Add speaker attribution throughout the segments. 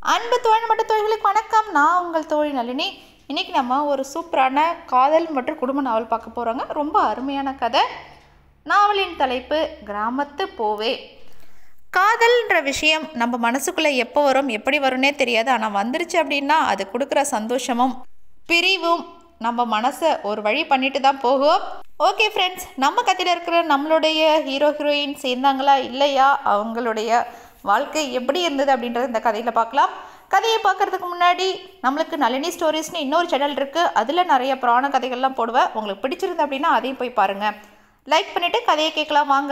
Speaker 1: அன்பு தோழி மற்றும் தோழிகளுக்கு வணக்கம் நான் உங்கள் தோழி நளினி இன்றைக்கி நம்ம ஒரு சூப்பரான காதல் மற்றும் குடும்ப நாவல் பார்க்க போகிறோங்க ரொம்ப அருமையான கதை நாவலின் தலைப்பு கிராமத்து பூவே காதல்ன்ற விஷயம் நம்ம மனசுக்குள்ளே எப்போ வரும் எப்படி வரும்னே தெரியாது ஆனால் வந்துருச்சு அப்படின்னா அது கொடுக்குற சந்தோஷமும் பிரிவும் நம்ம மனசை ஒரு வழி பண்ணிட்டு தான் போகும் ஓகே ஃப்ரெண்ட்ஸ் நம்ம கதையில் இருக்கிற நம்மளுடைய ஹீரோ ஹீரோயின் சேர்ந்தாங்களா இல்லையா அவங்களுடைய வாழ்க்கை எப்படி இருந்தது அப்படின்றத இந்த கதையில் பார்க்கலாம் கதையை பார்க்கறதுக்கு முன்னாடி நம்மளுக்கு நளினி ஸ்டோரிஸ்னு இன்னொரு சேனல் இருக்குது அதில் நிறைய புராண கதைகள்லாம் போடுவேன் உங்களுக்கு பிடிச்சிருந்து அப்படின்னா அதையும் போய் பாருங்கள் லைக் பண்ணிவிட்டு கதையை கேட்கலாம் வாங்க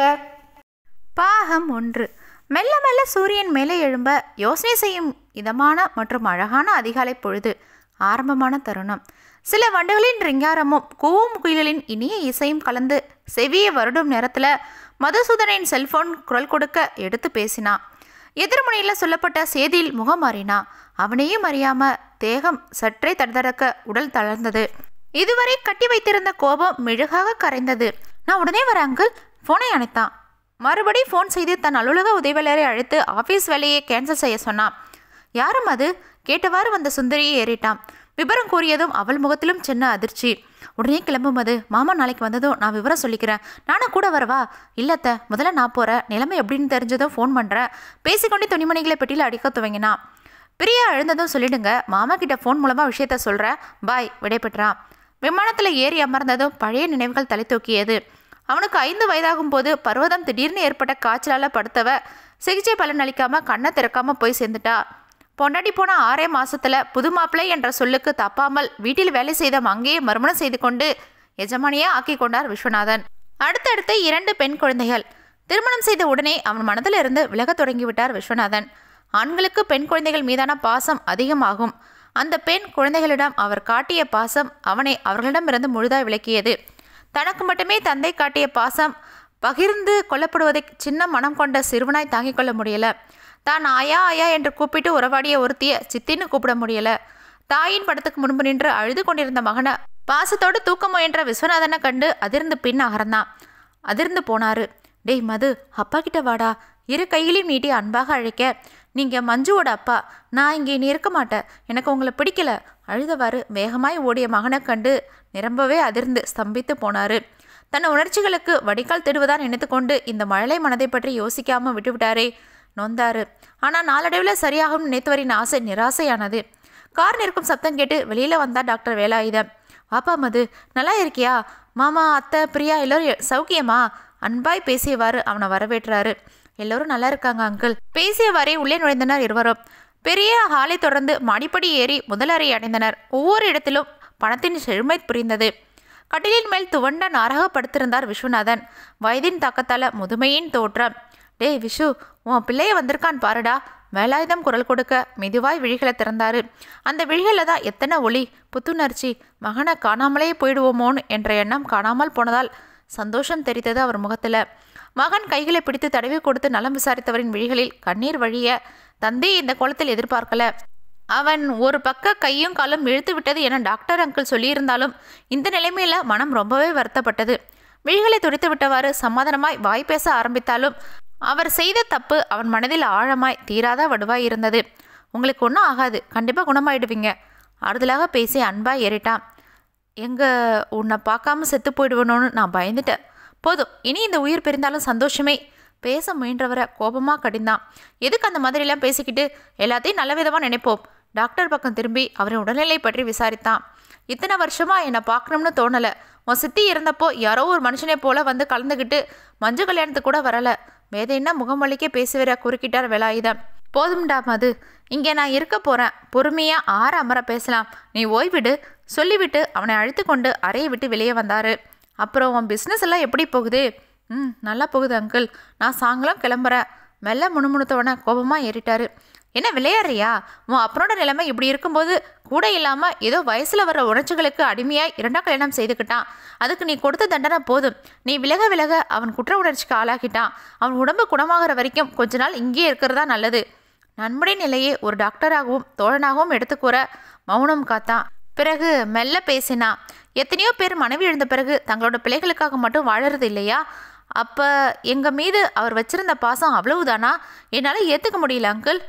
Speaker 1: பாகம் ஒன்று மெல்ல மெல்ல சூரியன் மேலே எழும்ப யோசனை செய்யும் இதமான மற்றும் அழகான அதிகாலை பொழுது ஆரம்பமான தருணம் சில வண்டுகளின் ரிங்காரமும் கூவும் குயில்களின் இனிய இசையும் கலந்து செவியை வருடும் நேரத்தில் மதுசூதனின் செல்போன் குரல் கொடுக்க எடுத்து பேசினான் எதிர்முனையில் சொல்லப்பட்ட செய்தியில் முகம் மாறினா அவனையும் அறியாம தேகம் சற்றே தடதடக்க உடல் தளர்ந்தது இதுவரை கட்டி வைத்திருந்த கோபம் மெழுகாக கரைந்தது நான் உடனே வர அங்கிள் ஃபோனை அணைத்தான் மறுபடி ஃபோன் செய்து தன் அலுவலக உதவியாளரை அழைத்து ஆஃபீஸ் வேலையை கேன்சல் செய்ய சொன்னான் யாரும் அது கேட்டவாறு வந்த சுந்தரியை ஏறிட்டான் விவரம் கூறியதும் அவள் முகத்திலும் சின்ன அதிர்ச்சி உடனே கிளம்பும் அது மாமா நாளைக்கு வந்ததும் நான் விவரம் சொல்லிக்கிறேன் நானும் கூட வரவா இல்லத்த முதல்ல நான் போகிறேன் நிலைமை எப்படின்னு தெரிஞ்சதும் ஃபோன் பண்ணுறேன் பேசிக்கொண்டே துணிமணிகளை பெட்டியில் அடிக்க துவங்கினான் பிரியா எழுந்ததும் சொல்லிடுங்க மாமா கிட்ட ஃபோன் மூலமாக விஷயத்த சொல்கிறேன் பாய் விடைபெற்றான் விமானத்தில் ஏறி அமர்ந்ததும் பழைய நினைவுகள் தலை தூக்கியது அவனுக்கு ஐந்து வயதாகும் போது பர்வதம் திடீர்னு ஏற்பட்ட காய்ச்சலால் படுத்தவ சிகிச்சை பலன் அளிக்காம கண்ணை திறக்காம போய் சேர்ந்துட்டா பொண்டாட்டி போன ஆறே மாசத்துல புது மாப்பிள்ளை என்ற சொல்லுக்கு தப்பாமல் வீட்டில் வேலை செய்த மங்கையை மறுமணம் செய்து கொண்டு எஜமானியே ஆக்கி கொண்டார் விஸ்வநாதன் அடுத்தடுத்து இரண்டு பெண் குழந்தைகள் திருமணம் செய்த உடனே அவன் மனதிலிருந்து விலகத் தொடங்கிவிட்டார் விஸ்வநாதன் ஆண்களுக்கு பெண் குழந்தைகள் மீதான பாசம் அதிகமாகும் அந்த பெண் குழந்தைகளிடம் அவர் காட்டிய பாசம் அவனை அவர்களிடமிருந்து முழுதாய் விளக்கியது தனக்கு மட்டுமே தந்தை காட்டிய பாசம் பகிர்ந்து கொல்லப்படுவதை சின்ன மனம் கொண்ட சிறுவனாய் தாங்கிக் கொள்ள முடியல தான் ஆயா ஆயா என்று கூப்பிட்டு உறவாடிய ஒருத்திய சித்தின்னு கூப்பிட முடியல தாயின் படத்துக்கு முன்பு நின்று அழுது கொண்டிருந்த மகனை பாசத்தோடு தூக்க முயன்ற விஸ்வநாதனை கண்டு அதிர்ந்து பின் அகர்ந்தான் அதிர்ந்து போனாரு டேய் மது அப்பா கிட்ட வாடா இரு கையிலையும் நீட்டி அன்பாக அழைக்க நீங்க மஞ்சுவோட அப்பா நான் இங்கே இனி இருக்க மாட்டேன் எனக்கு உங்களை பிடிக்கல அழுதவாறு வேகமாய் ஓடிய மகனை கண்டு நிரம்பவே அதிர்ந்து ஸ்தம்பித்து போனாரு தன் உணர்ச்சிகளுக்கு வடிகால் திடுவதான் நினைத்து கொண்டு இந்த மழலை மனதை பற்றி யோசிக்காம விட்டுவிட்டாரே நொந்தாரு ஆனால் நாளடைவில் சரியாகும் நினைத்தவரின் ஆசை நிராசையானது கார் நிற்கும் சத்தம் கேட்டு வெளியில் வந்தா டாக்டர் வேலாயுதம் வாப்பா மது நல்லா இருக்கியா மாமா அத்தை பிரியா எல்லோரும் சௌக்கியமா அன்பாய் பேசியவாறு அவனை வரவேற்றாரு எல்லோரும் நல்லா இருக்காங்க அங்கிள் பேசியவாறே உள்ளே நுழைந்தனர் இருவரும் பெரிய ஹாலை தொடர்ந்து மாடிப்படி ஏறி முதலறை அடைந்தனர் ஒவ்வொரு இடத்திலும் பணத்தின் செழுமை புரிந்தது கட்டிலின் மேல் துவண்ட நாராக படுத்திருந்தார் விஸ்வநாதன் வயதின் தாக்கத்தால முதுமையின் தோற்றம் டேய் விஷு உன் பிள்ளைய வந்திருக்கான் பாருடா வேலாயுதம் குரல் கொடுக்க மெதுவாய் விழிகளை திறந்தாரு அந்த விழிகளில் தான் எத்தனை ஒளி புத்துணர்ச்சி மகனை காணாமலே போயிடுவோமோன்னு என்ற எண்ணம் காணாமல் போனதால் சந்தோஷம் தெரித்தது அவர் முகத்தில் மகன் கைகளை பிடித்து தடவி கொடுத்து நலம் விசாரித்தவரின் விழிகளில் கண்ணீர் வழிய தந்தையை இந்த கோலத்தில் எதிர்பார்க்கல அவன் ஒரு பக்க கையும் காலும் இழுத்து விட்டது என டாக்டர் அங்கிள் சொல்லியிருந்தாலும் இந்த நிலைமையில மனம் ரொம்பவே வருத்தப்பட்டது விழிகளை துடித்து விட்டவாறு சமாதானமாய் வாய் பேச ஆரம்பித்தாலும் அவர் செய்த தப்பு அவன் மனதில் ஆழமாய் தீராத வடுவாய் இருந்தது உங்களுக்கு ஒன்றும் ஆகாது கண்டிப்பாக குணமாயிடுவீங்க ஆறுதலாக பேசி அன்பாய் ஏறிட்டான் எங்க உன்னை பார்க்காம செத்து போயிடுவனோன்னு நான் பயந்துட்டேன் போதும் இனி இந்த உயிர் பிரிந்தாலும் சந்தோஷமே பேச முயன்றவரை கோபமாக கடிந்தான் எதுக்கு அந்த மாதிரிலாம் பேசிக்கிட்டு எல்லாத்தையும் நல்ல விதமாக நினைப்போம் டாக்டர் பக்கம் திரும்பி அவரின் உடல்நிலை பற்றி விசாரித்தான் இத்தனை வருஷமா என்னை பார்க்கணும்னு தோணலை உன் சித்தி இருந்தப்போ யாரோ ஒரு மனுஷனை போல வந்து கலந்துக்கிட்டு மஞ்சு கல்யாணத்துக்கு கூட வரல வேதைன்னா முகமொழிக்கே பேசுவிற குறுக்கிட்டார் வேலாயுதம் போதும்டா மது இங்கே நான் இருக்க போகிறேன் பொறுமையாக ஆற அமர பேசலாம் நீ ஓய்விடு சொல்லிவிட்டு அவனை அழைத்து கொண்டு அறையை விட்டு வெளியே வந்தார் அப்புறம் உன் பிஸ்னஸ் எல்லாம் எப்படி போகுது ம் நல்லா போகுது அங்கிள் நான் சாயங்காலம் கிளம்புறேன் மெல்ல முணுமுணுத்தவனை கோபமாக ஏறிட்டாரு என்ன விளையாடுறியா உன் அப்பனோட நிலைமை இப்படி இருக்கும்போது கூட இல்லாமல் ஏதோ வயசில் வர உணர்ச்சிகளுக்கு அடிமையாய் இரண்டாம் கல்யாணம் செய்துக்கிட்டான் அதுக்கு நீ கொடுத்த தண்டனை போதும் நீ விலக விலக அவன் குற்ற உணர்ச்சிக்கு ஆளாக்கிட்டான் அவன் உடம்பு குணமாகிற வரைக்கும் கொஞ்ச நாள் இங்கேயே இருக்கிறதா நல்லது நன்முறை நிலையை ஒரு டாக்டராகவும் தோழனாகவும் எடுத்துக்கூற மௌனம் காத்தான் பிறகு மெல்ல பேசினான் எத்தனையோ பேர் மனைவி எழுந்த பிறகு தங்களோட பிள்ளைகளுக்காக மட்டும் வாழறது இல்லையா அப்போ எங்கள் மீது அவர் வச்சிருந்த பாசம் அவ்வளவுதானா என்னால் ஏற்றுக்க முடியல அங்கிள்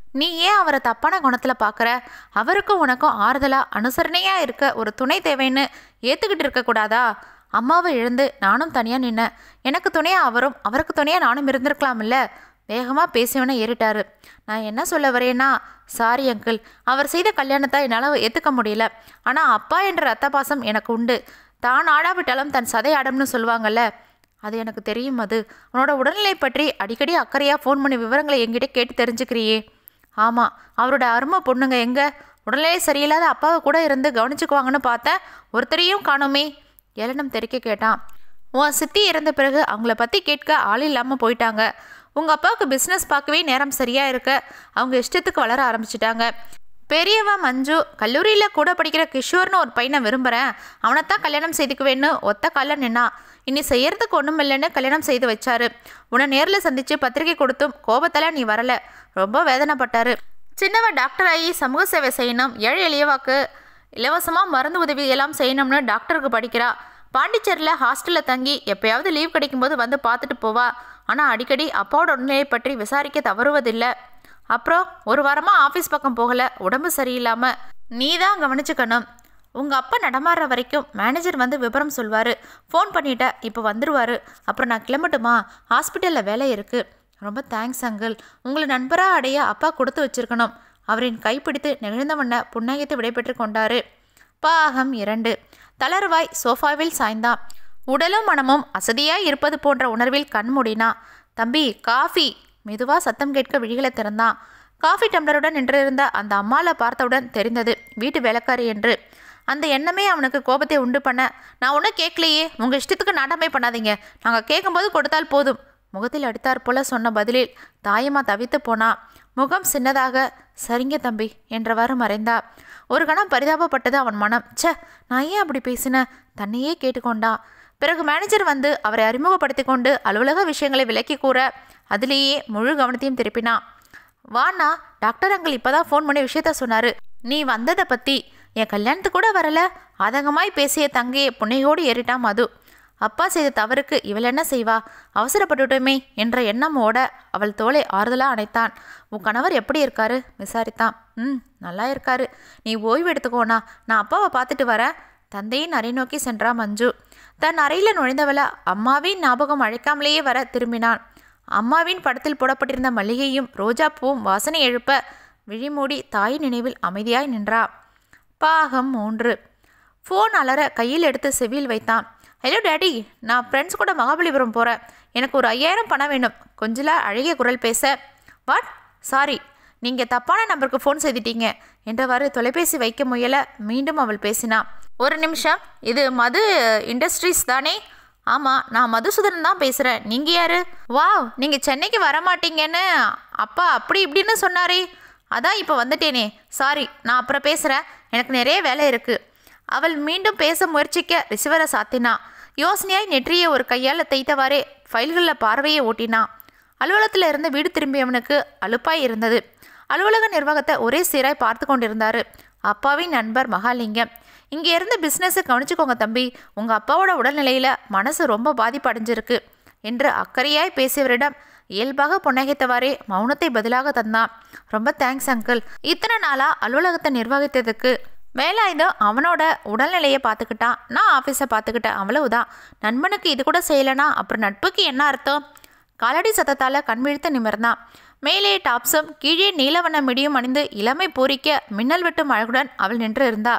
Speaker 1: நீ ஏன் அவரை தப்பான குணத்தில் பார்க்குற அவருக்கும் உனக்கும் ஆறுதலாக அனுசரணையாக இருக்க ஒரு துணை தேவைன்னு ஏற்றுக்கிட்டு இருக்கக்கூடாதா அம்மாவை எழுந்து நானும் தனியாக நின்னேன் எனக்கு துணையாக அவரும் அவருக்கு துணையாக நானும் இருந்திருக்கலாம்ல வேகமாக பேசியவனை ஏறிட்டாரு நான் என்ன சொல்ல வரேன்னா சாரி அங்கிள் அவர் செய்த கல்யாணத்தை என்னால் ஏற்றுக்க முடியல ஆனால் அப்பா என்ற ரத்த பாசம் எனக்கு உண்டு தான் ஆடாவிட்டாலும் தன் சதை ஆடம்னு சொல்லுவாங்கல்ல அது எனக்கு தெரியும் அது உன்னோட உடல்நிலை பற்றி அடிக்கடி அக்கறையாக ஃபோன் பண்ணி விவரங்களை என்கிட்ட கேட்டு தெரிஞ்சுக்கிறியே ஆமாம் அவரோட அருமை பொண்ணுங்க எங்க உடல்நிலை சரியில்லாத அப்பாவை கூட இருந்து கவனிச்சுக்குவாங்கன்னு பார்த்தேன் ஒருத்தரையும் காணோமே ஏளனம் தெரிக்க கேட்டான் உன் சித்தி இறந்த பிறகு அவங்கள பற்றி கேட்க ஆள் இல்லாமல் போயிட்டாங்க உங்கள் அப்பாவுக்கு பிஸ்னஸ் பார்க்கவே நேரம் சரியாக இருக்க அவங்க இஷ்டத்துக்கு வளர ஆரம்பிச்சிட்டாங்க பெரியவன் மஞ்சு கல்லூரியில் கூட படிக்கிற கிஷோர்னு ஒரு பையனை விரும்புகிறேன் அவனைத்தான் கல்யாணம் செய்துக்குவேன்னு ஒத்த காலில் நின்னா இனி செய்யறதுக்கு ஒன்றும் இல்லைன்னு கல்யாணம் செய்து வச்சாரு உன்னை நேரில் சந்தித்து பத்திரிக்கை கொடுத்தும் கோபத்தில் நீ வரல ரொம்ப வேதனைப்பட்டாரு சின்னவன் டாக்டர் ஆகி சமூக சேவை செய்யணும் ஏழை எளியவாக்கு இலவசமாக மருந்து உதவி எல்லாம் செய்யணும்னு டாக்டருக்கு படிக்கிறா பாண்டிச்சேரியில் ஹாஸ்டலில் தங்கி எப்பயாவது லீவ் கிடைக்கும்போது வந்து பார்த்துட்டு போவா ஆனால் அடிக்கடி அப்பாவோட உடல்நிலையை பற்றி விசாரிக்க தவறுவதில்லை அப்புறம் ஒரு வாரமாக ஆஃபீஸ் பக்கம் போகல உடம்பு சரியில்லாமல் நீ தான் கவனிச்சுக்கணும் உங்கள் அப்பா நடமாடுற வரைக்கும் மேனேஜர் வந்து விவரம் சொல்வார் ஃபோன் பண்ணிட்ட இப்போ வந்துடுவார் அப்புறம் நான் கிளம்பட்டுமா ஹாஸ்பிட்டலில் வேலை இருக்குது ரொம்ப தேங்க்ஸ் அங்கிள் உங்களை நண்பராக அடைய அப்பா கொடுத்து வச்சிருக்கணும் அவரின் கைப்பிடித்து நெகிழ்ந்தவண்ண புன்னகைத்து விடைபெற்று கொண்டாரு பாகம் இரண்டு தளர்வாய் சோஃபாவில் சாய்ந்தான் உடலும் மனமும் அசதியாய் இருப்பது போன்ற உணர்வில் கண் மூடினா தம்பி காஃபி மெதுவாக சத்தம் கேட்க விழிகளை திறந்தான் காஃபி டம்ளருடன் நின்றிருந்த அந்த அம்மாளை பார்த்தவுடன் தெரிந்தது வீட்டு வேலைக்காரி என்று அந்த எண்ணமே அவனுக்கு கோபத்தை உண்டு பண்ண நான் ஒன்றும் கேட்கலையே உங்கள் இஷ்டத்துக்கு நாட்டமே பண்ணாதீங்க நாங்கள் கேட்கும்போது கொடுத்தால் போதும் முகத்தில் அடித்தாற் போல சொன்ன பதிலில் தாயம்மா தவித்து போனா முகம் சின்னதாக சரிங்க தம்பி என்றவாறு மறைந்தா ஒரு கணம் பரிதாபப்பட்டது அவன் மனம் ச்சே நான் ஏன் அப்படி பேசினேன் தன்னையே கேட்டுக்கொண்டான் பிறகு மேனேஜர் வந்து அவரை அறிமுகப்படுத்தி கொண்டு அலுவலக விஷயங்களை விலக்கி கூற அதிலேயே முழு கவனத்தையும் திருப்பினான் வாண்ணா டாக்டர் அங்கிள் இப்போதான் ஃபோன் பண்ணி விஷயத்த சொன்னாரு நீ வந்ததை பற்றி என் கல்யாணத்துக்கு கூட வரல ஆதங்கமாய் பேசிய தங்கையை புன்னையோடு ஏறிட்டான் மது அப்பா செய்த தவறுக்கு இவள் என்ன செய்வா அவசரப்பட்டுட்டோமே என்ற எண்ணம் ஓட அவள் தோலை ஆறுதலாக அணைத்தான் உன் கணவர் எப்படி இருக்காரு விசாரித்தான் ம் நல்லா இருக்காரு நீ ஓய்வு எடுத்துக்கோண்ணா நான் அப்பாவை பார்த்துட்டு வரேன் தந்தையின் அறை நோக்கி சென்றா மஞ்சு தன் அறையில் நுழைந்தவள அம்மாவின் ஞாபகம் அழைக்காமலேயே வர திரும்பினான் அம்மாவின் படத்தில் போடப்பட்டிருந்த மல்லிகையும் ரோஜா பூவும் வாசனை எழுப்ப விழிமூடி தாய் நினைவில் அமைதியாய் நின்றா பாகம் மூன்று ஃபோன் அலற கையில் எடுத்து செவியில் வைத்தான் ஹலோ டேடி நான் ஃப்ரெண்ட்ஸ் கூட மகாபலிபுரம் போகிறேன் எனக்கு ஒரு ஐயாயிரம் பணம் வேணும் கொஞ்சலா அழகிய குரல் பேச வாட் சாரி நீங்கள் தப்பான நம்பருக்கு ஃபோன் செய்துட்டீங்க என்றவாறு தொலைபேசி வைக்க முயல மீண்டும் அவள் பேசினா ஒரு நிமிஷம் இது மது இண்டஸ்ட்ரீஸ் தானே ஆமாம் நான் மதுசூதனன் தான் பேசுகிறேன் நீங்கள் யார் வாவ் நீங்கள் சென்னைக்கு வர மாட்டீங்கன்னு அப்பா அப்படி இப்படின்னு சொன்னாரே அதான் இப்போ வந்துட்டேனே சாரி நான் அப்புறம் பேசுகிறேன் எனக்கு நிறைய வேலை இருக்குது அவள் மீண்டும் பேச முயற்சிக்க ரிசீவரை சாத்தினா யோசனையாய் நெற்றிய ஒரு கையால் தைத்தவாறே ஃபைல்களில் பார்வையை ஓட்டினான் அலுவலகத்தில் இருந்து வீடு திரும்பியவனுக்கு அலுப்பாய் இருந்தது அலுவலக நிர்வாகத்தை ஒரே சீராய் பார்த்து கொண்டிருந்தாரு அப்பாவின் நண்பர் மகாலிங்கம் இங்கே இருந்து பிஸ்னஸை கவனிச்சுக்கோங்க தம்பி உங்கள் அப்பாவோட உடல்நிலையில் மனசு ரொம்ப பாதிப்பு அடைஞ்சிருக்கு என்று அக்கறையாய் பேசியவரிடம் இயல்பாக புன்னகைத்தவாறே மௌனத்தை பதிலாக தந்தான் ரொம்ப தேங்க்ஸ் அங்கிள் இத்தனை நாளாக அலுவலகத்தை நிர்வகித்ததுக்கு வேலாயுதம் அவனோட உடல்நிலையை பார்த்துக்கிட்டான் நான் ஆஃபீஸை பார்த்துக்கிட்டேன் அவ்வளவுதான் நண்பனுக்கு இது கூட செய்யலைனா அப்புறம் நட்புக்கு என்ன அர்த்தம் காலடி சத்தத்தால் கண்விழித்து நிமிர்ந்தான் மேலே டாப்ஸும் கீழே நீலவண்ண மிடியும் அணிந்து இளமை பூரிக்க மின்னல் வெட்டும் அழகுடன் அவள் நின்று இருந்தா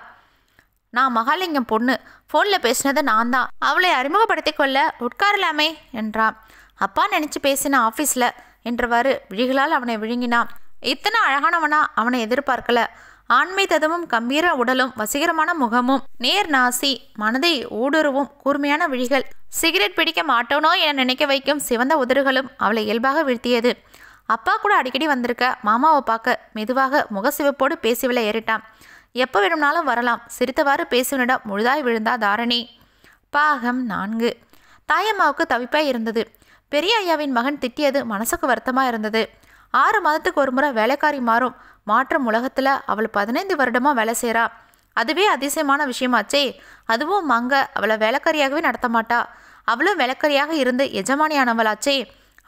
Speaker 1: நான் மகாலிங்கம் பொண்ணு ஃபோனில் பேசினது நான் தான் அவளை அறிமுகப்படுத்திக் கொள்ள உட்காரலாமே என்றான் அப்பா நினச்சி பேசின ஆஃபீஸில் என்றவாறு விழிகளால் அவனை விழுங்கினான் இத்தனை அழகானவனா அவனை எதிர்பார்க்கல ஆண்மை ததுவும் கம்பீர உடலும் வசீகரமான முகமும் நேர் நாசி மனதை ஊடுருவும் கூர்மையான விழிகள் சிகரெட் பிடிக்க மாட்டோனோ என நினைக்க வைக்கும் சிவந்த உதடுகளும் அவளை இயல்பாக வீழ்த்தியது அப்பா கூட அடிக்கடி வந்திருக்க மாமாவை பார்க்க மெதுவாக முகசிவப்போடு பேசிவில ஏறிட்டான் எப்போ வேணும்னாலும் வரலாம் சிரித்தவாறு பேசியவனிடம் முழுதாய் விழுந்தா தாரணி பாகம் நான்கு தாயம்மாவுக்கு தவிப்பாய் இருந்தது பெரிய ஐயாவின் மகன் திட்டியது மனசுக்கு வருத்தமாக இருந்தது ஆறு மாதத்துக்கு ஒரு முறை வேலைக்காரி மாறும் மாற்றம் உலகத்தில் அவள் பதினைந்து வருடமாக வேலை செய்கிறா அதுவே அதிசயமான விஷயமாச்சே அதுவும் மங்க அவளை வேலைக்காரியாகவே நடத்த மாட்டா அவளும் வேலைக்காரியாக இருந்து எஜமானியானவளாச்சே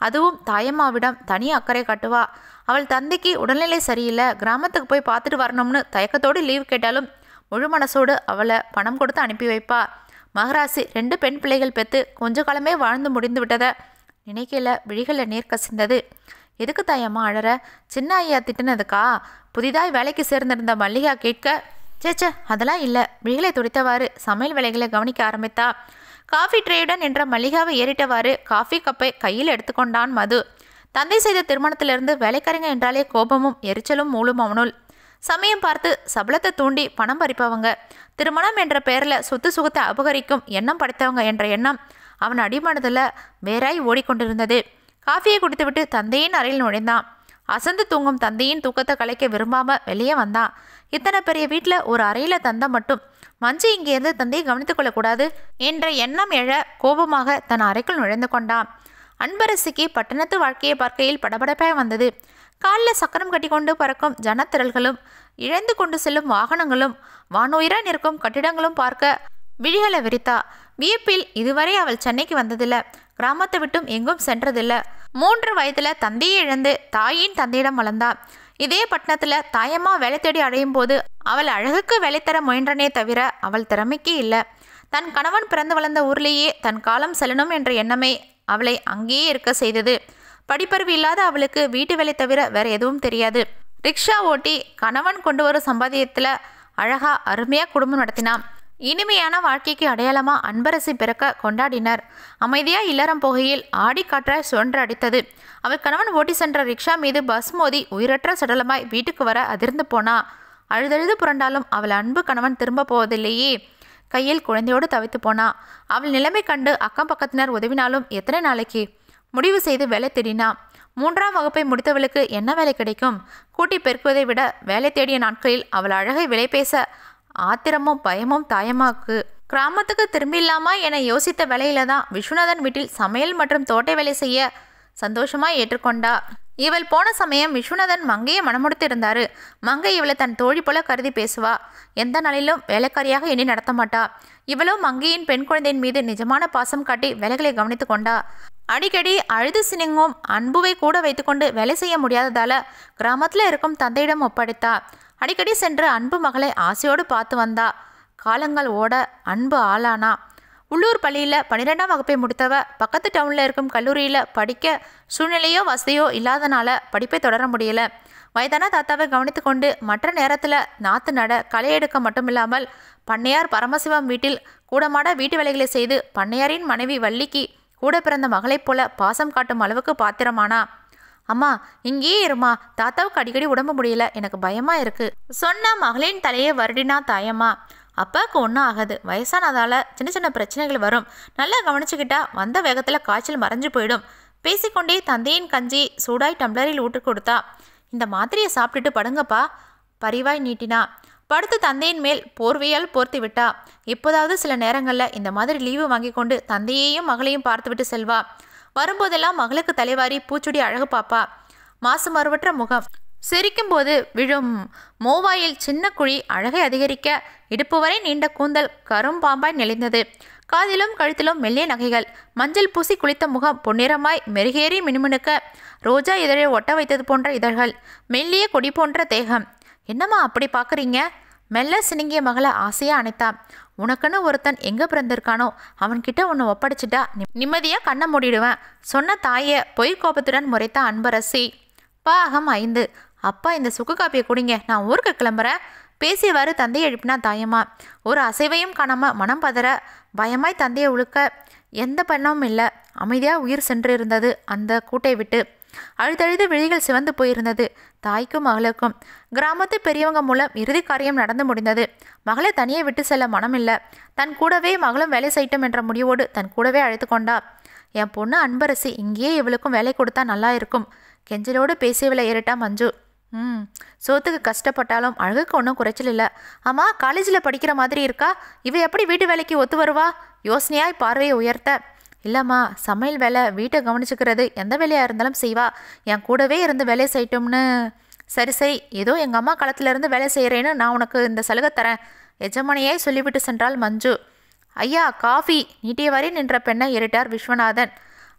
Speaker 1: அதுவும் தாயம்மாவிடம் தனி அக்கறை காட்டுவா அவள் தந்தைக்கு உடல்நிலை சரியில்லை கிராமத்துக்கு போய் பார்த்துட்டு வரணும்னு தயக்கத்தோடு லீவ் கேட்டாலும் முழு மனசோடு அவளை பணம் கொடுத்து அனுப்பி வைப்பா மகராசி ரெண்டு பெண் பிள்ளைகள் பெற்று கொஞ்ச காலமே வாழ்ந்து முடிந்து விட்டதை நினைக்கல விழிகளில் நீர் கசிந்தது எதுக்கு தாயம்மா அழற சின்ன ஐயா திட்டுனதுக்கா புதிதாய் வேலைக்கு சேர்ந்திருந்த மல்லிகா கேட்க சேச்சே அதெல்லாம் இல்லை விழிகளை துடித்தவாறு சமையல் வேலைகளை கவனிக்க ஆரம்பித்தா காஃபி ட்ரேயுடன் என்ற மல்லிகாவை ஏறிட்டவாறு காஃபி கப்பை கையில் எடுத்துக்கொண்டான் மது தந்தை செய்த திருமணத்திலிருந்து வேலைக்காரங்க என்றாலே கோபமும் எரிச்சலும் மூலும் அவனுள் சமயம் பார்த்து சபலத்தை தூண்டி பணம் பறிப்பவங்க திருமணம் என்ற பெயரில் சொத்து சுகத்தை அபகரிக்கும் எண்ணம் படைத்தவங்க என்ற எண்ணம் அவன் அடிமனதில் வேறாய் ஓடிக்கொண்டிருந்தது காஃபியை குடித்துவிட்டு தந்தையின் அறையில் நுழைந்தான் அசந்து தூங்கும் தந்தையின் தூக்கத்தை கலைக்க விரும்பாம வெளியே வந்தான் இத்தனை பெரிய வீட்டில் ஒரு அறையில் தந்த மட்டும் மஞ்சு இங்கேருந்து தந்தையை கவனித்துக் கொள்ளக்கூடாது என்ற எண்ணம் எழ கோபமாக தன் அறைக்குள் நுழைந்து கொண்டான் அன்பரசிக்கு பட்டணத்து வாழ்க்கையை பார்க்கையில் படபடப்பாக வந்தது காலில் சக்கரம் கட்டிக்கொண்டு பறக்கும் ஜனத்திரள்களும் இழந்து கொண்டு செல்லும் வாகனங்களும் வானுயிரா நிற்கும் கட்டிடங்களும் பார்க்க விழிகளை விரித்தா வியப்பில் இதுவரை அவள் சென்னைக்கு வந்ததில்ல கிராமத்தை விட்டும் எங்கும் சென்றதில்ல மூன்று வயதுல தந்தையை இழந்து தாயின் தந்தையிடம் வளர்ந்தா இதே பட்டணத்துல தாயம்மா வேலை தேடி அடையும் போது அவள் அழகுக்கு வேலை தர முயன்றனே தவிர அவள் திறமைக்கு இல்லை தன் கணவன் பிறந்து வளர்ந்த ஊர்லேயே தன் காலம் செல்லணும் என்ற எண்ணமே அவளை அங்கேயே இருக்க செய்தது படிப்பறிவு இல்லாத அவளுக்கு வீட்டு வேலை தவிர வேற எதுவும் தெரியாது ரிக்ஷா ஓட்டி கணவன் கொண்டு வரும் சம்பாதியத்தில் அழகா அருமையா குடும்பம் நடத்தினான் இனிமையான வாழ்க்கைக்கு அடையாளமா அன்பரசி பிறக்க கொண்டாடினர் அமைதியா இல்லறம் போகையில் ஆடி காற்றாய் சுழன்று அடித்தது அவள் கணவன் ஓட்டி சென்ற ரிக்ஷா மீது பஸ் மோதி உயிரற்ற சடலமாய் வீட்டுக்கு வர அதிர்ந்து போனா அழுதழுது புரண்டாலும் அவள் அன்பு கணவன் திரும்ப போவதில்லையே கையில் குழந்தையோடு தவித்து போனா அவள் நிலைமை கண்டு அக்கம் பக்கத்தினர் உதவினாலும் எத்தனை நாளைக்கு முடிவு செய்து வேலை தேடினா மூன்றாம் வகுப்பை முடித்தவளுக்கு என்ன வேலை கிடைக்கும் கூட்டி பெருக்குவதை விட வேலை தேடிய நாட்களில் அவள் அழகை விலை பேச ஆத்திரமும் பயமும் தாயமாக்கு கிராமத்துக்கு திரும்பிடலாமா என யோசித்த வேலையில தான் விஸ்வநாதன் வீட்டில் சமையல் மற்றும் தோட்ட வேலை செய்ய சந்தோஷமாய் ஏற்றுக்கொண்டா இவள் போன சமயம் விஸ்வநாதன் மங்கையை மனமுடித்து இருந்தாரு மங்கை இவளை தன் தோழி போல கருதி பேசுவா எந்த நாளிலும் வேலைக்காரியாக எண்ணி நடத்த மாட்டா இவளும் மங்கையின் பெண் குழந்தையின் மீது நிஜமான பாசம் காட்டி வேலைகளை கவனித்து கொண்டா அடிக்கடி அழுது சினிங்கும் அன்புவை கூட வைத்துக்கொண்டு வேலை செய்ய முடியாததால கிராமத்தில் இருக்கும் தந்தையிடம் ஒப்படைத்தா அடிக்கடி சென்று அன்பு மகளை ஆசையோடு பார்த்து வந்தா காலங்கள் ஓட அன்பு ஆளானா உள்ளூர் பள்ளியில் பன்னிரெண்டாம் வகுப்பை முடித்தவ பக்கத்து டவுனில் இருக்கும் கல்லூரியில் படிக்க சூழ்நிலையோ வசதியோ இல்லாதனால படிப்பை தொடர முடியல வயதான தாத்தாவை கவனித்து கொண்டு மற்ற நேரத்தில் நாற்று நட களை எடுக்க மட்டுமில்லாமல் பண்ணையார் பரமசிவம் வீட்டில் கூடமாட வீட்டு வேலைகளை செய்து பண்ணையாரின் மனைவி வள்ளிக்கு கூட பிறந்த மகளைப் போல பாசம் காட்டும் அளவுக்கு பாத்திரமானா அம்மா இங்கேயே இருமா தாத்தாவுக்கு அடிக்கடி உடம்பு முடியல எனக்கு பயமா இருக்கு சொன்ன மகளின் தலையை வருடினா தாயம்மா அப்பாவுக்கு ஒன்றும் ஆகாது வயசானதால சின்ன சின்ன பிரச்சனைகள் வரும் நல்லா கவனிச்சுக்கிட்டா வந்த வேகத்தில் காய்ச்சல் மறைஞ்சு போயிடும் பேசிக்கொண்டே தந்தையின் கஞ்சி சூடாய் டம்ளரில் ஊட்டு கொடுத்தா இந்த மாத்திரையை சாப்பிட்டுட்டு படுங்கப்பா பரிவாய் நீட்டினா படுத்து தந்தையின் மேல் போர்வையால் போர்த்தி விட்டா இப்போதாவது சில நேரங்களில் இந்த மாதிரி லீவு வாங்கி கொண்டு தந்தையையும் மகளையும் பார்த்துவிட்டு செல்வா வரும்போதெல்லாம் மகளுக்கு தலைவாரி பூச்சுடி அழகு பாப்பா மாசு மறுவற்ற முகம் சிரிக்கும்போது விழும் மோவாயில் சின்ன குழி அழகை அதிகரிக்க இடுப்பு வரை நீண்ட கூந்தல் கரும்பாம்பாய் நெளிந்தது காதிலும் கழுத்திலும் மெல்லிய நகைகள் மஞ்சள் பூசி குளித்த முகம் பொன்னிறமாய் மெருகேறி மினுமினுக்க ரோஜா இதழை ஒட்ட வைத்தது போன்ற இதழ்கள் மெல்லிய கொடி போன்ற தேகம் என்னம்மா அப்படி பார்க்குறீங்க மெல்ல சினுங்கிய மகளை ஆசையா அணைத்தா உனக்குன்னு ஒருத்தன் எங்கே பிறந்திருக்கானோ அவன்கிட்ட உன்னை ஒப்படைச்சிட்டா நிம்மதியாக கண்ணை மூடிடுவேன் சொன்ன தாயை பொய் கோபத்துடன் முறைத்த அன்பரசி பாகம் ஐந்து அப்பா இந்த சுக்கு காப்பியை குடிங்க நான் ஊருக்கு கிளம்புறேன் பேசியவாறு தந்தையை எழுப்பினா தாயம்மா ஒரு அசைவையும் காணாம மனம் பதற பயமாய் தந்தையை உழுக்க எந்த பண்ணமும் இல்லை அமைதியாக உயிர் சென்று இருந்தது அந்த கூட்டை விட்டு அழுதழுது விழிகள் சிவந்து போயிருந்தது தாய்க்கும் மகளுக்கும் கிராமத்து பெரியவங்க மூலம் இறுதி காரியம் நடந்து முடிந்தது மகளை தனியே விட்டு செல்ல மனமில்லை தன் கூடவே மகளும் வேலை செய்யட்டும் என்ற முடிவோடு தன் கூடவே அழைத்து கொண்டா என் பொண்ணு அன்பரசி இங்கேயே இவளுக்கும் வேலை கொடுத்தா நல்லா இருக்கும் கெஞ்சலோடு பேசியவளை ஏறிட்டா மஞ்சு ம் சோத்துக்கு கஷ்டப்பட்டாலும் அழகுக்கு ஒன்றும் குறைச்சல் இல்லை ஆமா காலேஜில் படிக்கிற மாதிரி இருக்கா இவ எப்படி வீட்டு வேலைக்கு ஒத்து வருவா யோசனையாய் பார்வையை உயர்த்த இல்லைம்மா சமையல் வேலை வீட்டை கவனிச்சுக்கிறது எந்த வேலையாக இருந்தாலும் செய்வா என் கூடவே இருந்து வேலை செய்யட்டும்னு சரி சரி ஏதோ எங்கள் அம்மா காலத்திலேருந்து வேலை செய்கிறேன்னு நான் உனக்கு இந்த சலுகை தரேன் எஜமானியாய் சொல்லிவிட்டு சென்றாள் மஞ்சு ஐயா காஃபி நீட்டியவாறே நின்ற பெண்ணை ஏறிட்டார் விஸ்வநாதன்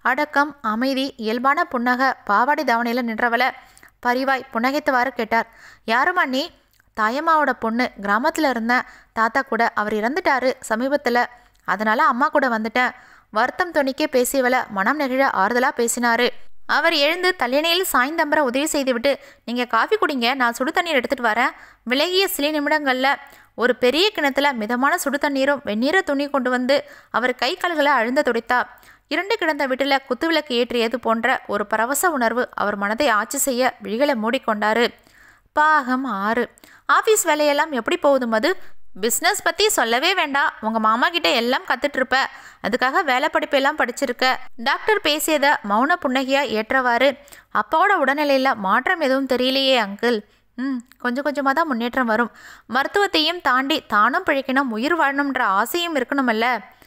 Speaker 1: அடக்கம் அமைதி இயல்பான புன்னகை பாவாடை தாவணையில் நின்றவள பரிவாய் புன்னகைத்தவாறு கேட்டார் யாரும்மா நீ தாயம்மாவோட பொண்ணு கிராமத்தில் இருந்தேன் தாத்தா கூட அவர் இறந்துட்டாரு சமீபத்தில் அதனால் அம்மா கூட வந்துட்டேன் வருத்தம் துணிக்கே பேசியவள மனம் நெகிழ ஆறுதலாக பேசினாரு அவர் எழுந்து தள்ளிணையில் சாய்ந்தம்பர உதவி செய்துவிட்டு நீங்கள் காஃபி குடிங்க நான் சுடு தண்ணீர் எடுத்துகிட்டு வரேன் விலகிய சில நிமிடங்களில் ஒரு பெரிய கிணத்துல மிதமான சுடு தண்ணீரும் வெந்நீர துணி கொண்டு வந்து அவர் கை கால்களை அழுந்த துடைத்தா இரண்டு கிடந்த வீட்டில் குத்துவிளக்கு ஏற்றியது போன்ற ஒரு பரவச உணர்வு அவர் மனதை ஆட்சி செய்ய விழிகளை மூடிக்கொண்டாரு பாகம் ஆறு ஆஃபீஸ் வேலையெல்லாம் எப்படி போகுது மது பிஸ்னஸ் பற்றி சொல்லவே வேண்டாம் உங்கள் மாமா கிட்ட எல்லாம் கற்றுட்ருப்ப அதுக்காக வேலை படிப்பெல்லாம் படிச்சிருக்க டாக்டர் பேசியதை மௌன புன்னகையாக ஏற்றவாறு அப்பாவோட உடல்நிலையில் மாற்றம் எதுவும் தெரியலையே அங்கிள் ம் கொஞ்சம் கொஞ்சமாக தான் முன்னேற்றம் வரும் மருத்துவத்தையும் தாண்டி தானும் பிழைக்கணும் உயிர் வாழணுன்ற ஆசையும் இருக்கணுமல்ல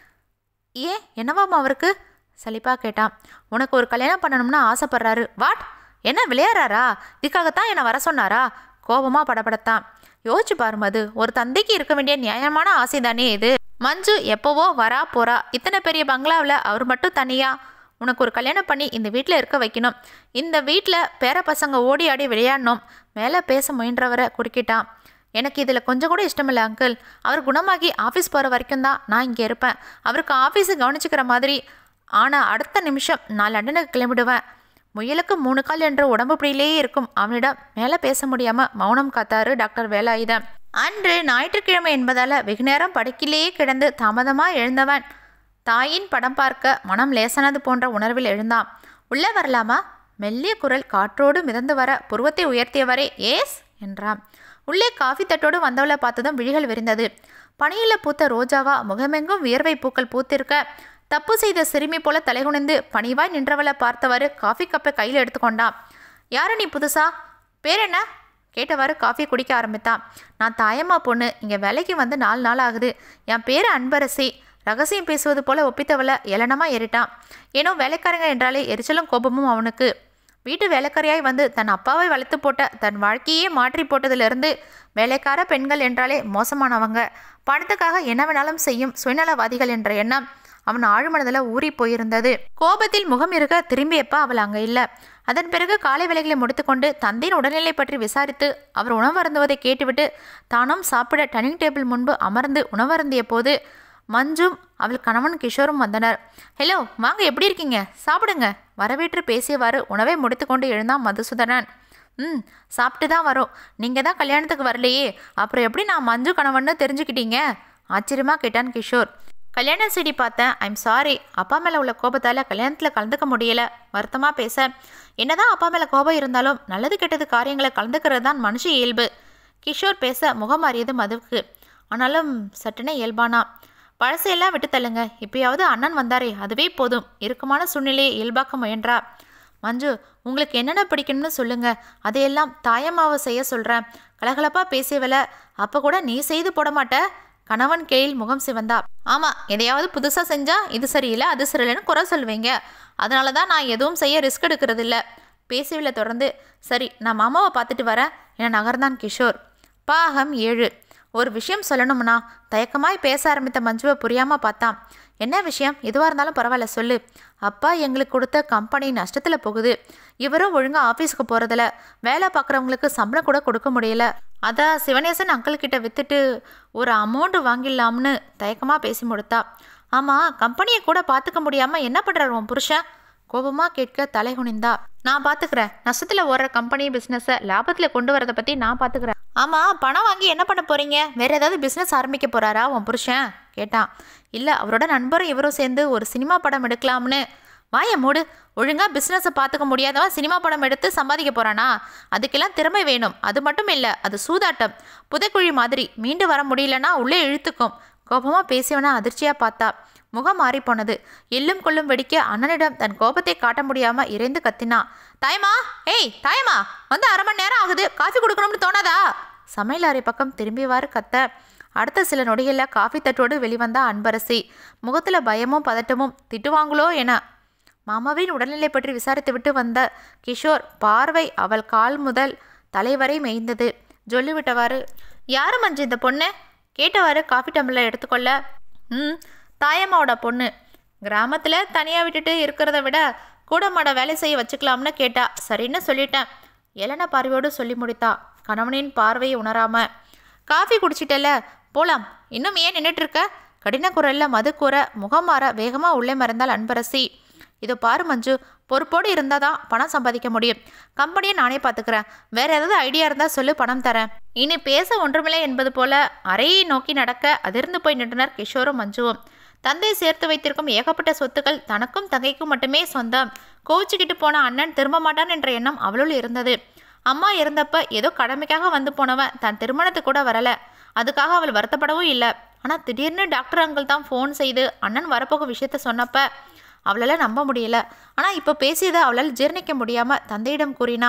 Speaker 1: ஏன் என்னவாம் அவருக்கு சலிப்பா கேட்டான் உனக்கு ஒரு கல்யாணம் பண்ணணும்னு ஆசைப்படுறாரு வாட் என்ன விளையாடுறாரா இதுக்காகத்தான் என்னை வர சொன்னாரா கோபமா படபடத்தான் யோசிச்சு பாரு மது ஒரு தந்தைக்கு இருக்க வேண்டிய நியாயமான ஆசை தானே இது மஞ்சு எப்போவோ வரா போறா இத்தனை பெரிய பங்களாவில் அவர் மட்டும் தனியா உனக்கு ஒரு கல்யாணம் பண்ணி இந்த வீட்டில் இருக்க வைக்கணும் இந்த வீட்டில் பேர பசங்க ஓடி ஆடி விளையாடணும் மேலே பேச முயன்றவரை குறுக்கிட்டான் எனக்கு இதில் கொஞ்சம் கூட இஷ்டமில்லை அங்கிள் அவர் குணமாகி ஆஃபீஸ் போகிற வரைக்கும் தான் நான் இங்கே இருப்பேன் அவருக்கு ஆஃபீஸை கவனிச்சுக்கிற மாதிரி ஆனால் அடுத்த நிமிஷம் நான் லண்டனுக்கு கிளம்பிடுவேன் முயலுக்கு மூணு கால் என்ற உடம்பு பிடியிலேயே இருக்கும் அவனிடம் மேலே பேச முடியாமல் மௌனம் காத்தாரு டாக்டர் வேலாயுதம் அன்று ஞாயிற்றுக்கிழமை என்பதால் வெகுநேரம் படுக்கிலேயே கிடந்து தாமதமாக எழுந்தவன் தாயின் படம் பார்க்க மனம் லேசானது போன்ற உணர்வில் எழுந்தான் உள்ளே வரலாமா மெல்லிய குரல் காற்றோடு மிதந்து வர புருவத்தை உயர்த்தியவரே ஏஸ் என்றான் உள்ளே காஃபி தட்டோடு வந்தவளை பார்த்ததும் விழிகள் விரிந்தது பனியில் பூத்த ரோஜாவா முகமெங்கும் வியர்வை பூக்கள் பூத்திருக்க தப்பு செய்த சிறுமி போல தலைகுனிந்து பணிவாய் நின்றவளை பார்த்தவாறு காஃபி கப்பை கையில் எடுத்துக்கொண்டான் யாரு நீ புதுசா பேர் என்ன கேட்டவாறு காஃபி குடிக்க ஆரம்பித்தான் நான் தாயம்மா பொண்ணு இங்கே வேலைக்கு வந்து நாலு நாள் ஆகுது என் பேர் அன்பரசி ரகசியம் பேசுவது போல ஒப்பித்தவளை ஏளனமாக ஏறிட்டான் ஏனோ வேலைக்காரங்க என்றாலே எரிச்சலும் கோபமும் அவனுக்கு வீட்டு வேலைக்காரியாய் வந்து தன் அப்பாவை வளர்த்து போட்ட தன் வாழ்க்கையே மாற்றி போட்டதிலிருந்து வேலைக்கார பெண்கள் என்றாலே மோசமானவங்க பணத்துக்காக என்ன வேணாலும் செய்யும் சுயநலவாதிகள் என்ற எண்ணம் அவன் ஆழ்மனதில் ஊறி போயிருந்தது கோபத்தில் முகம் இருக்க திரும்பியப்ப அவள் அங்கே இல்லை அதன் பிறகு காலை வேலைகளை முடித்துக்கொண்டு தந்தையின் உடல்நிலை பற்றி விசாரித்து அவர் உணவு அருந்துவதை கேட்டுவிட்டு தானும் சாப்பிட டைனிங் டேபிள் முன்பு அமர்ந்து உணவருந்திய போது மஞ்சும் அவள் கணவன் கிஷோரும் வந்தனர் ஹலோ வாங்க எப்படி இருக்கீங்க சாப்பிடுங்க வரவேற்று பேசியவாறு உணவை முடித்துக்கொண்டு எழுந்தான் மதுசூதனன் ம் சாப்பிட்டு தான் வரோம் நீங்கள் தான் கல்யாணத்துக்கு வரலையே அப்புறம் எப்படி நான் மஞ்சு கணவன்னு தெரிஞ்சுக்கிட்டீங்க ஆச்சரியமாக கேட்டான் கிஷோர் கல்யாண செடி பார்த்தேன் ஐம் சாரி அப்பா மேலே உள்ள கோபத்தால் கல்யாணத்தில் கலந்துக்க முடியல வருத்தமாக பேச என்னதான் அப்பா மேலே கோபம் இருந்தாலும் நல்லது கெட்டது காரியங்களை கலந்துக்கிறது தான் மனுஷ இயல்பு கிஷோர் பேச முகம் மாறியது மதுவுக்கு ஆனாலும் சட்டுனே இயல்பானா பழசையெல்லாம் விட்டு தள்ளுங்க இப்பயாவது அண்ணன் வந்தாரே அதுவே போதும் இறுக்கமான சூழ்நிலையை இயல்பாக்க முயன்றா மஞ்சு உங்களுக்கு என்னென்ன பிடிக்கணும்னு சொல்லுங்க அதையெல்லாம் தாயம்மாவை செய்ய சொல்கிறேன் கலகலப்பாக பேசியவள அப்போ கூட நீ செய்து போட மாட்ட கணவன் கீழில் முகம் சிவந்தா ஆமாம் எதையாவது புதுசாக செஞ்சா இது சரியில்லை அது சரியில்லைன்னு குறை சொல்லுவீங்க அதனால தான் நான் எதுவும் செய்ய ரிஸ்க் எடுக்கிறது இல்லை பேசியவளை தொடர்ந்து சரி நான் மாமாவை பார்த்துட்டு வரேன் என நகர்ந்தான் கிஷோர் பாகம் ஏழு ஒரு விஷயம் சொல்லணும்னா தயக்கமாய் பேச ஆரம்பித்த மஞ்சுவை புரியாமல் பார்த்தான் என்ன விஷயம் எதுவாக இருந்தாலும் பரவாயில்ல சொல்லு அப்பா எங்களுக்கு கொடுத்த கம்பெனி நஷ்டத்தில் போகுது இவரும் ஒழுங்காக ஆஃபீஸுக்கு போகிறதில்ல வேலை பார்க்குறவங்களுக்கு சம்பளம் கூட கொடுக்க முடியல அதான் சிவனேசன் அங்கிள் கிட்ட வித்துட்டு ஒரு அமௌண்ட் வாங்கிடலாம்னு தயக்கமாக பேசி முடித்தா ஆமாம் கம்பெனியை கூட பார்த்துக்க முடியாமல் என்ன பண்ணுறாரு உன் புருஷன் கோபமாக கேட்க தலை குனிந்தா நான் பார்த்துக்கிறேன் நஷ்டத்தில் ஓடுற கம்பெனி பிஸ்னஸை லாபத்தில் கொண்டு வரதை பற்றி நான் பார்த்துக்கிறேன் ஆமாம் பணம் வாங்கி என்ன பண்ண போகிறீங்க வேற ஏதாவது பிஸ்னஸ் ஆரம்பிக்க போகிறாரா உன் புருஷன் கேட்டான் இல்லை அவரோட நண்பரும் இவரும் சேர்ந்து ஒரு சினிமா படம் எடுக்கலாம்னு வாய மூடு ஒழுங்காக பிஸ்னஸை பார்த்துக்க முடியாதவன் சினிமா படம் எடுத்து சம்பாதிக்க போகிறானா அதுக்கெல்லாம் திறமை வேணும் அது மட்டும் இல்லை அது சூதாட்டம் புதைக்குழி மாதிரி மீண்டு வர முடியலன்னா உள்ளே இழுத்துக்கும் கோபமாக பேசியவனா அதிர்ச்சியாக பார்த்தா முகம் மாறிப்போனது எள்ளும் கொள்ளும் வெடிக்க அண்ணனிடம் தன் கோபத்தை காட்ட முடியாம இறைந்து கத்தினா தாயமா ஏய் தாயமா வந்து அரை மணி நேரம் ஆகுது காஃபி கொடுக்கணும்னு தோணாதா சமையல் அறை பக்கம் திரும்பிவாறு கத்த அடுத்த சில நொடிகளில் காஃபி தட்டோடு வெளிவந்தா அன்பரசி முகத்தில் பயமும் பதட்டமும் திட்டுவாங்களோ என மாமாவின் உடல்நிலை பற்றி விசாரித்துவிட்டு வந்த கிஷோர் பார்வை அவள் கால் முதல் தலைவரை மேய்ந்தது சொல்லிவிட்டவாறு யாரு மஞ்சு இந்த பொண்ணு கேட்டவாறு காஃபி டம்ளர் எடுத்துக்கொள்ள ம் தாயம்மாவோட பொண்ணு கிராமத்தில் தனியாக விட்டுட்டு இருக்கிறத விட கூட மாட வேலை செய்ய வச்சுக்கலாம்னு கேட்டா சரின்னு சொல்லிட்டேன் எலன பார்வையோடு சொல்லி முடித்தா கணவனின் பார்வையை உணராம காஃபி குடிச்சிட்டல போலாம் இன்னும் ஏன் நின்றுட்டு இருக்க கடின குரல்ல மது கூற முகம் மாற வேகமாக உள்ளே மறைந்தாள் அன்பரசி இதோ பாரு மஞ்சு பொறுப்போடு இருந்தால் தான் பணம் சம்பாதிக்க முடியும் கம்பெனியை நானே பார்த்துக்கிறேன் வேற ஏதாவது ஐடியா இருந்தால் சொல்லு பணம் தரேன் இனி பேச ஒன்றுமில்லை என்பது போல அறையை நோக்கி நடக்க அதிர்ந்து போய் நின்றனர் கிஷோரும் மஞ்சுவும் தந்தை சேர்த்து வைத்திருக்கும் ஏகப்பட்ட சொத்துக்கள் தனக்கும் தங்கைக்கும் மட்டுமே சொந்தம் கோவிச்சுக்கிட்டு போன அண்ணன் திரும்ப மாட்டான் என்ற எண்ணம் அவளுள் இருந்தது அம்மா இறந்தப்ப ஏதோ கடமைக்காக வந்து போனவன் தன் திருமணத்துக்கு கூட வரல அதுக்காக அவள் வருத்தப்படவும் இல்லை ஆனால் திடீர்னு டாக்டர் அங்கிள் தான் ஃபோன் செய்து அண்ணன் வரப்போக விஷயத்த சொன்னப்ப அவளால் நம்ப முடியல ஆனால் இப்போ பேசியதை அவளால் ஜீர்ணிக்க முடியாமல் தந்தையிடம் கூறினா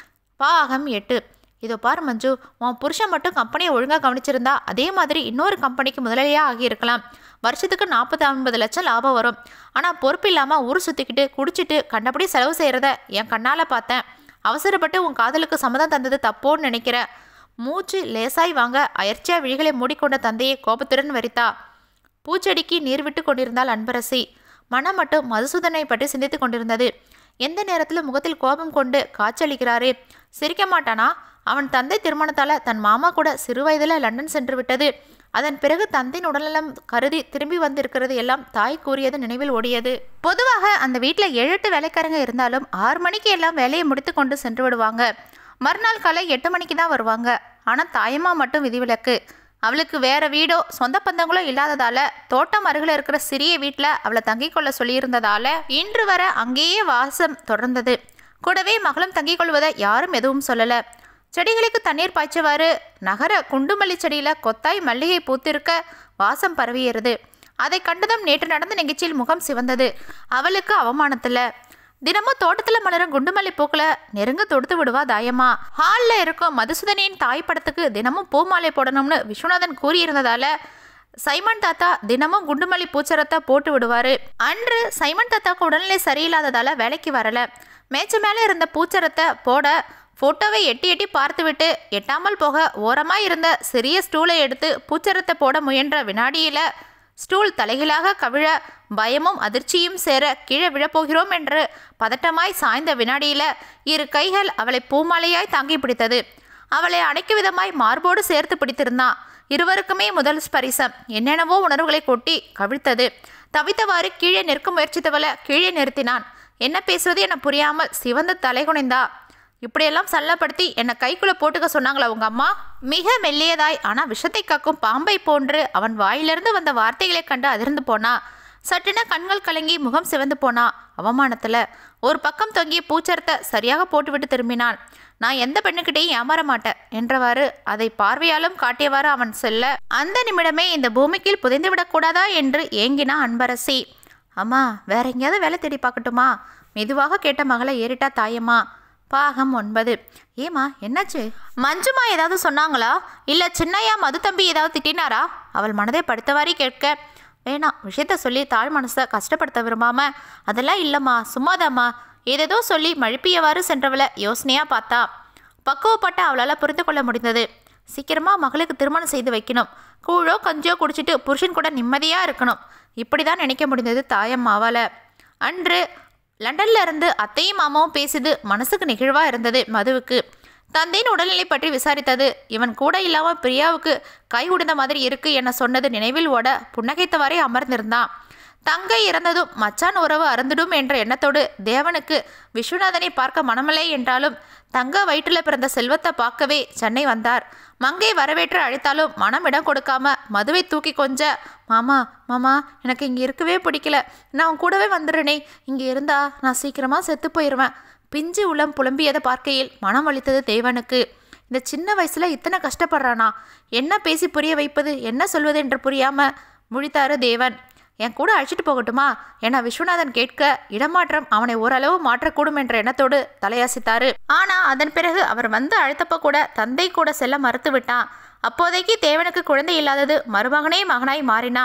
Speaker 1: பாகம் எட்டு இதோ பார் மஞ்சு உன் புருஷன் மட்டும் கம்பெனியை ஒழுங்காக கவனிச்சிருந்தா அதே மாதிரி இன்னொரு கம்பெனிக்கு முதலாளியாக ஆகியிருக்கலாம் வருஷத்துக்கு நாற்பத்தி ஐம்பது லட்சம் லாபம் வரும் ஆனால் பொறுப்பு இல்லாமல் ஊர் சுற்றிக்கிட்டு குடிச்சிட்டு கண்டபடி செலவு செய்கிறத என் கண்ணால் பார்த்தேன் அவசரப்பட்டு உன் காதலுக்கு சம்மதம் தந்தது தப்போன்னு நினைக்கிற மூச்சு லேசாய் வாங்க அயற்சியா விழிகளை மூடிக்கொண்ட தந்தையை கோபத்துடன் வரித்தா பூச்செடிக்கு நீர் விட்டு கொண்டிருந்தாள் அன்பரசி மனம் மட்டும் மதுசூதனை பற்றி சிந்தித்துக் கொண்டிருந்தது எந்த நேரத்தில் முகத்தில் கோபம் கொண்டு காய்ச்சலிக்கிறாரே சிரிக்க மாட்டானா அவன் தந்தை திருமணத்தால் தன் மாமா கூட சிறுவயதில் லண்டன் சென்று விட்டது அதன் பிறகு தந்தையின் உடல்நலம் கருதி திரும்பி வந்திருக்கிறது எல்லாம் தாய் கூறியது நினைவில் ஓடியது பொதுவாக அந்த வீட்டில் ஏழு எட்டு வேலைக்காரங்க இருந்தாலும் ஆறு மணிக்கு எல்லாம் வேலையை முடித்து கொண்டு சென்று விடுவாங்க மறுநாள் காலை எட்டு மணிக்கு தான் வருவாங்க ஆனால் தாயம்மா மட்டும் விதிவிலக்கு அவளுக்கு வேற வீடோ சொந்த பந்தங்களோ இல்லாததால தோட்டம் அருகில் இருக்கிற சிறிய வீட்டில் அவளை தங்கிக் கொள்ள சொல்லியிருந்ததால இன்று வர அங்கேயே வாசம் தொடர்ந்தது கூடவே மகளும் தங்கிக் கொள்வதை யாரும் எதுவும் சொல்லல செடிகளுக்கு தண்ணீர் பாய்ச்சவாறு நகர குண்டுமல்லி செடியில கொத்தாய் மல்லிகை பூத்திருக்க வாசம் பரவியது அதை கண்டதும் நேற்று நடந்த நிகழ்ச்சியில் முகம் சிவந்தது அவளுக்கு அவமானத்துல தினமும் தோட்டத்தில் மலரும் குண்டுமல்லி பூக்களை நெருங்க தொடுத்து விடுவா தாயம்மா ஹாலில் இருக்கும் மதுசூதனின் தாய் படத்துக்கு தினமும் பூமாலை போடணும்னு விஸ்வநாதன் கூறியிருந்ததால சைமன் தாத்தா தினமும் குண்டுமல்லி பூச்சரத்தை போட்டு விடுவாரு அன்று சைமன் தாத்தாவுக்கு உடல்நிலை சரியில்லாததால வேலைக்கு வரல மேய்ச்ச மேலே இருந்த பூச்சரத்தை போட ஃபோட்டோவை எட்டி எட்டி பார்த்துவிட்டு எட்டாமல் போக ஓரமாக இருந்த சிறிய ஸ்டூலை எடுத்து பூச்சரத்தை போட முயன்ற வினாடியில் ஸ்டூல் தலைகீழாக கவிழ பயமும் அதிர்ச்சியும் சேர கீழே விழப்போகிறோம் என்று பதட்டமாய் சாய்ந்த வினாடியில இரு கைகள் அவளை பூமாலையாய் தாங்கி பிடித்தது அவளை அணைக்கும் விதமாய் மார்போடு சேர்த்து பிடித்திருந்தான் இருவருக்குமே முதல் ஸ்பரிசம் என்னென்னவோ உணர்வுகளை கொட்டி கவிழ்த்தது தவித்தவாறு கீழே நிற்க முயற்சித்தவளை கீழே நிறுத்தினான் என்ன பேசுவது என புரியாமல் சிவந்து தலைகுனிந்தா இப்படியெல்லாம் சல்லப்படுத்தி என்னை கைக்குள்ள போட்டுக்க சொன்னாங்களா உங்க அம்மா மிக மெல்லியதாய் ஆனால் விஷத்தை கக்கும் பாம்பை போன்று அவன் வாயிலிருந்து வந்த வார்த்தைகளைக் கண்டு அதிர்ந்து போனா சட்டுன கண்கள் கலங்கி முகம் சிவந்து போனா அவமானத்துல ஒரு பக்கம் தொங்கிய பூச்சரத்தை சரியாக போட்டுவிட்டு திரும்பினான் நான் எந்த பெண்ணுக்கிட்டையும் ஏமாற மாட்டேன் என்றவாறு அதை பார்வையாலும் காட்டியவாறு அவன் செல்ல அந்த நிமிடமே இந்த பூமிக்குள் புதைந்து விடக்கூடாதா என்று ஏங்கினா அன்பரசி அம்மா வேற எங்கேயாவது வேலை தேடி பார்க்கட்டுமா மெதுவாக கேட்ட மகளை ஏறிட்டா தாயம்மா பாகம் ஒன்பது ஏமா என்னாச்சு மஞ்சுமா ஏதாவது சொன்னாங்களா இல்லை சின்னையா மது தம்பி ஏதாவது திட்டினாரா அவள் மனதை படுத்தவாரி கேட்க வேணாம் விஷயத்த சொல்லி தாழ் மனசை கஷ்டப்படுத்த விரும்பாம அதெல்லாம் இல்லைம்மா சும்மாதாம்மா ஏதேதோ சொல்லி மழுப்பியவாறு சென்றவளை யோசனையாக பார்த்தா பக்குவப்பட்ட அவளால் புரிந்து கொள்ள முடிந்தது சீக்கிரமாக மகளுக்கு திருமணம் செய்து வைக்கணும் கூழோ கஞ்சோ குடிச்சிட்டு புருஷன் கூட நிம்மதியாக இருக்கணும் இப்படி தான் நினைக்க முடிந்தது தாயம்மாவால் அன்று லண்டன்ல இருந்து அத்தையும் மாமாவும் பேசியது மனசுக்கு நெகிழ்வா இருந்தது மதுவுக்கு தந்தையின் உடல்நிலை பற்றி விசாரித்தது இவன் கூட இல்லாம பிரியாவுக்கு கை உடைந்த மாதிரி இருக்கு என சொன்னது நினைவில் ஓட புன்னகைத்தவாறே அமர்ந்திருந்தான் தங்கை இறந்ததும் மச்சான் உறவு அறந்துடும் என்ற எண்ணத்தோடு தேவனுக்கு விஸ்வநாதனை பார்க்க மனமில்லை என்றாலும் தங்க வயிற்றுல பிறந்த செல்வத்தை பார்க்கவே சென்னை வந்தார் மங்கை வரவேற்று அழைத்தாலும் மனம் இடம் கொடுக்காம மதுவை தூக்கி கொஞ்ச மாமா மாமா எனக்கு இங்கே இருக்கவே பிடிக்கல நான் உன் கூடவே வந்துடுறேனே இங்கே இருந்தா நான் சீக்கிரமாக செத்து போயிடுவேன் பிஞ்சு உள்ளம் புலம்பியதை பார்க்கையில் மனம் வலித்தது தேவனுக்கு இந்த சின்ன வயசுல இத்தனை கஷ்டப்படுறானா என்ன பேசி புரிய வைப்பது என்ன சொல்வது என்று புரியாம முழித்தாரு தேவன் என் கூட அழைச்சிட்டு போகட்டுமா என விஸ்வநாதன் கேட்க இடமாற்றம் அவனை ஓரளவு மாற்றக்கூடும் என்ற எண்ணத்தோடு தலையசித்தாரு ஆனா அதன் பிறகு அவர் வந்து அழைத்தப்ப கூட தந்தை கூட செல்ல மறுத்து விட்டான் அப்போதைக்கு தேவனுக்கு குழந்தை இல்லாதது மருமகனே மகனாய் மாறினா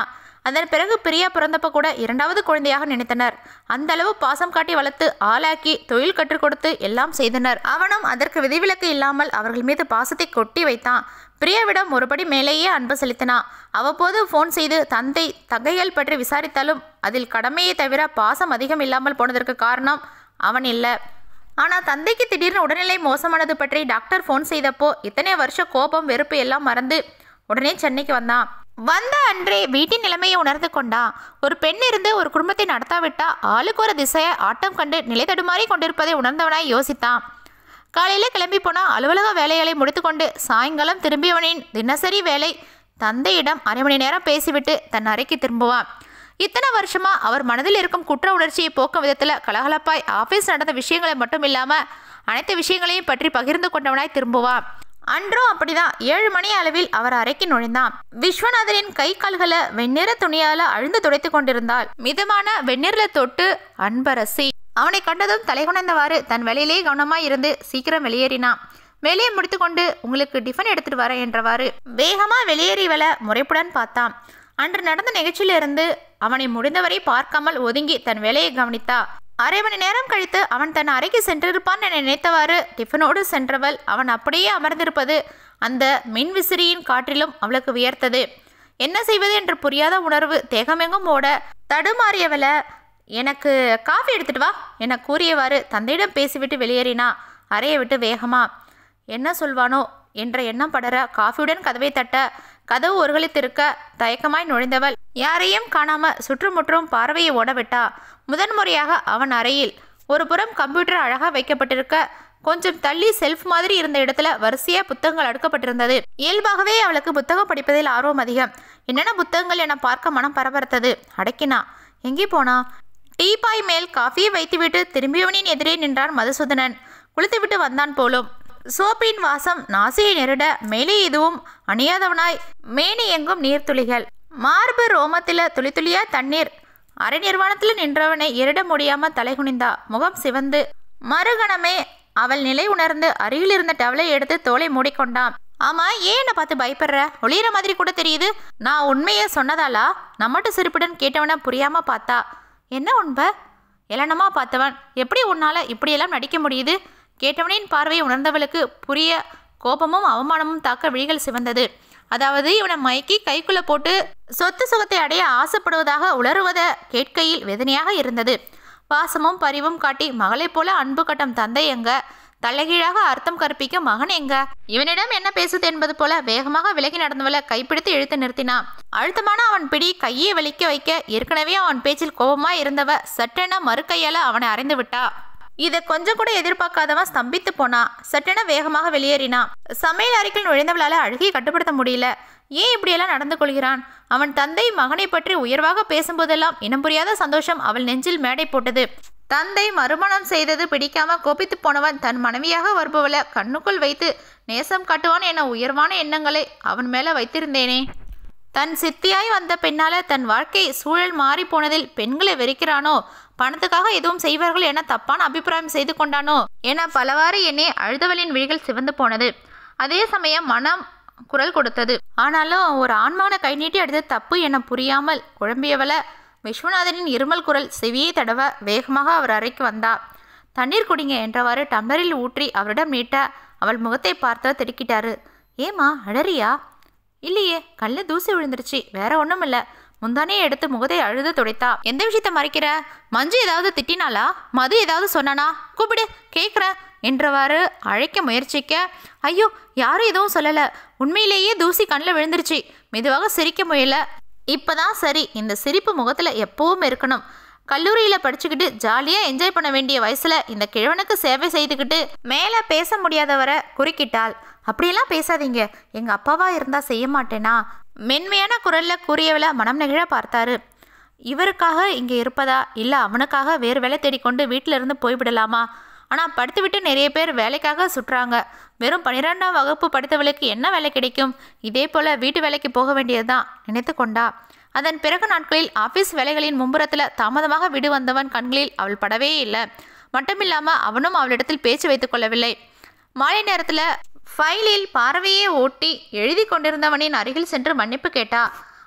Speaker 1: அதன் பிறகு பிரியா பிறந்தப்ப கூட இரண்டாவது குழந்தையாக நினைத்தனர் அந்த அளவு பாசம் காட்டி வளர்த்து ஆளாக்கி தொழில் கற்றுக் கொடுத்து எல்லாம் செய்தனர் அவனும் அதற்கு விதிவிலக்கு இல்லாமல் அவர்கள் மீது பாசத்தை கொட்டி வைத்தான் பிரியாவிடம் ஒருபடி மேலேயே அன்பு செலுத்தினான் அவ்வப்போது ஃபோன் செய்து தந்தை தங்கைகள் பற்றி விசாரித்தாலும் அதில் கடமையை தவிர பாசம் அதிகம் இல்லாமல் போனதற்கு காரணம் அவன் இல்லை ஆனால் தந்தைக்கு திடீர்னு உடல்நிலை மோசமானது பற்றி டாக்டர் ஃபோன் செய்தப்போ இத்தனை வருஷ கோபம் வெறுப்பு எல்லாம் மறந்து உடனே சென்னைக்கு வந்தான் வந்த அன்றே வீட்டின் நிலைமையை உணர்ந்து கொண்டான் ஒரு பெண் இருந்து ஒரு குடும்பத்தை நடத்தாவிட்டா ஆளுக்கு ஒரு திசையை ஆட்டம் கண்டு நிலை தடுமாறி கொண்டிருப்பதை உணர்ந்தவனாய் யோசித்தான் காலையில் கிளம்பி போனால் அலுவலக வேலைகளை முடித்துக்கொண்டு சாயங்காலம் திரும்பியவனின் தினசரி வேலை தந்தையிடம் அரை மணி நேரம் பேசிவிட்டு தன் அறைக்கு திரும்புவான் இத்தனை வருஷமா அவர் மனதில் இருக்கும் குற்ற உணர்ச்சியை போக்கும் விதத்தில் கலகலப்பாய் ஆஃபீஸ் நடந்த விஷயங்களை மட்டும் இல்லாமல் அனைத்து விஷயங்களையும் பற்றி பகிர்ந்து கொண்டவனாய் திரும்புவான் அன்றும் அப்படிதான் ஏழு மணி அளவில் அவர் அறைக்கு நுழைந்தான் விஸ்வநாதனின் கை கால்களை வெண்ணிற துணியால அழுந்து துடைத்து கொண்டிருந்தாள் மிதமான வெந்நீர்ல தொட்டு அன்பரசி அவனை கண்டதும் தலைகுனைந்தவாறு தன் வேலையிலே கவனமாய் இருந்து சீக்கிரம் வெளியேறினான் வேலையை முடித்துக்கொண்டு உங்களுக்கு டிஃபன் எடுத்துட்டு வரேன் என்றவாறு வேகமா வெளியேறிவள முறைப்புடன் பார்த்தான் அன்று நடந்த நிகழ்ச்சியிலிருந்து அவனை முடிந்தவரை பார்க்காமல் ஒதுங்கி தன் வேலையை கவனித்தா அரை மணி நேரம் கழித்து அவன் தன் அறைக்கு சென்றிருப்பான் என நினைத்தவாறு டிஃபனோடு சென்றவள் அவன் அப்படியே அமர்ந்திருப்பது அந்த மின் விசிறியின் காற்றிலும் அவளுக்கு வியர்த்தது என்ன செய்வது என்று புரியாத உணர்வு தேகமெங்கும் ஓட தடுமாறியவள எனக்கு காஃபி எடுத்துட்டு வா என கூறியவாறு தந்தையிடம் பேசிவிட்டு வெளியேறினா அறையை விட்டு வேகமா என்ன சொல்வானோ என்ற எண்ணம் படர காஃபியுடன் கதவை தட்ட கதவு ஒருகளித்திருக்க தயக்கமாய் நுழைந்தவள் யாரையும் காணாம சுற்றுமுற்றும் பார்வையை ஓடவிட்டா முதன்முறையாக அவன் அறையில் ஒரு புறம் கம்ப்யூட்டர் அழகாக வைக்கப்பட்டிருக்க கொஞ்சம் தள்ளி செல்ஃப் மாதிரி இருந்த இடத்துல வரிசையா புத்தகங்கள் அடுக்கப்பட்டிருந்தது இயல்பாகவே அவளுக்கு புத்தகம் படிப்பதில் ஆர்வம் அதிகம் என்னென்ன புத்தகங்கள் என பார்க்க மனம் பரபரத்தது அடக்கினா எங்கே போனா டீபாய் மேல் காஃபியை வைத்துவிட்டு திரும்பியவனின் எதிரே நின்றான் மதுசூதனன் குளித்துவிட்டு வந்தான் போலும் சோப்பின் வாசம் நாசியை நெருட மேலே எதுவும் அணியாதவனாய் மேனி எங்கும் நீர்த்துளிகள் மார்பு ரோமத்தில துளி துளியா தண்ணீர் அரை நிர்வாணத்தில் நின்றவனை எரிட முடியாம தலைகுனிந்தா முகம் சிவந்து மறுகணமே அவள் நிலை உணர்ந்து அருகில் இருந்த டவலை எடுத்து தோலை மூடிக்கொண்டான் ஆமா ஏன் என்னை பார்த்து பயப்படுற ஒளியிற மாதிரி கூட தெரியுது நான் உண்மையை சொன்னதாலா நம்மட்டு சிரிப்புடன் கேட்டவனை புரியாம பார்த்தா என்ன உண்ப இளனமா பார்த்தவன் எப்படி உன்னால இப்படியெல்லாம் நடிக்க முடியுது கேட்டவனின் பார்வையை உணர்ந்தவளுக்கு புரிய கோபமும் அவமானமும் தாக்க விழிகள் சிவந்தது அதாவது இவனை மயக்கி கைக்குள்ள போட்டு சொத்து சுகத்தை அடைய ஆசைப்படுவதாக உளறுவத கேட்கையில் வேதனையாக இருந்தது பாசமும் பரிவும் காட்டி மகளைப் போல அன்பு கட்டும் தந்தை எங்க தலைகீழாக அர்த்தம் கற்பிக்கும் மகன் எங்க இவனிடம் என்ன பேசுது என்பது போல வேகமாக விலகி நடந்தவளை கைப்பிடித்து இழுத்து நிறுத்தினான் அழுத்தமான அவன் பிடி கையை வலிக்க வைக்க ஏற்கனவே அவன் பேச்சில் கோபமா இருந்தவ சட்டென மறுக்கையால அவனை அறைந்து விட்டா இதை கொஞ்சம் கூட எதிர்பார்க்காதவன் ஸ்தம்பித்து போனா சட்டென வேகமாக வெளியேறினான் சமையல் அறைக்குள் நுழைந்தவளால அழுகையை கட்டுப்படுத்த முடியல ஏன் இப்படியெல்லாம் நடந்து கொள்கிறான் அவன் தந்தை மகனை பற்றி உயர்வாக பேசும்போதெல்லாம் இனம் புரியாத சந்தோஷம் அவள் நெஞ்சில் மேடை போட்டது தந்தை மறுமணம் செய்தது பிடிக்காம கோபித்து போனவன் தன் மனைவியாக வருபவளை கண்ணுக்குள் வைத்து நேசம் காட்டுவான் என உயர்வான எண்ணங்களை அவன் மேல வைத்திருந்தேனே தன் சித்தியாய் வந்த பெண்ணால தன் வாழ்க்கை சூழல் மாறி போனதில் பெண்களை வெறுக்கிறானோ பணத்துக்காக எதுவும் செய்வார்கள் என தப்பான அபிப்பிராயம் செய்து கொண்டானோ என பலவாறு எண்ணி அழுதவளின் விழிகள் சிவந்து போனது அதே சமயம் மனம் குரல் கொடுத்தது ஆனாலும் ஒரு ஆண்மான கை நீட்டி அடித்தது தப்பு என புரியாமல் குழம்பியவள விஸ்வநாதனின் இருமல் குரல் செவியை தடவ வேகமாக அவர் அறைக்கு வந்தா தண்ணீர் குடிங்க என்றவாறு டம்ளரில் ஊற்றி அவரிடம் நீட்ட அவள் முகத்தை பார்த்தவர் திடுக்கிட்டாரு ஏமா அழறியா இல்லையே கல்ல தூசி விழுந்துருச்சு வேற ஒன்றும் இல்லை முந்தானே எடுத்து முகத்தை அழுது துடைத்தா எந்த விஷயத்த மறைக்கிற மஞ்சு ஏதாவது திட்டினாளா மது ஏதாவது சொன்னானா கூப்பிடு கேட்குறேன் என்றவாறு அழைக்க முயற்சிக்க ஐயோ யாரும் எதுவும் சொல்லலை உண்மையிலேயே தூசி கண்ணில் விழுந்துருச்சு மெதுவாக சிரிக்க முயல இப்பதான் சரி இந்த சிரிப்பு முகத்தில் எப்பவும் இருக்கணும் கல்லூரியில் படிச்சுக்கிட்டு ஜாலியாக என்ஜாய் பண்ண வேண்டிய வயசில் இந்த கிழவனுக்கு சேவை செய்துக்கிட்டு மேலே பேச முடியாதவரை குறுக்கிட்டாள் அப்படியெல்லாம் பேசாதீங்க எங்கள் அப்பாவா இருந்தால் செய்ய மாட்டேனா மென்மையான குரலில் கூறியவளை மனம் நெகிழ பார்த்தாரு இவருக்காக இங்கே இருப்பதா இல்லை அவனுக்காக வேறு வேலை தேடிக்கொண்டு வீட்டில இருந்து போய்விடலாமா ஆனால் படித்துவிட்டு நிறைய பேர் வேலைக்காக சுற்றுறாங்க வெறும் பன்னிரெண்டாம் வகுப்பு படித்தவளுக்கு என்ன வேலை கிடைக்கும் இதே போல் வீட்டு வேலைக்கு போக வேண்டியதுதான் நினைத்து கொண்டா அதன் பிறகு நாட்களில் ஆபீஸ் வேலைகளின் மும்புறத்தில் தாமதமாக விடு வந்தவன் கண்களில் அவள் படவே இல்லை மட்டுமில்லாமல் அவனும் அவளிடத்தில் பேச்சு வைத்துக் கொள்ளவில்லை மாலை நேரத்தில் ஃபைலில் பார்வையே ஓட்டி எழுதி கொண்டிருந்தவனின் அருகில் சென்று மன்னிப்பு கேட்டா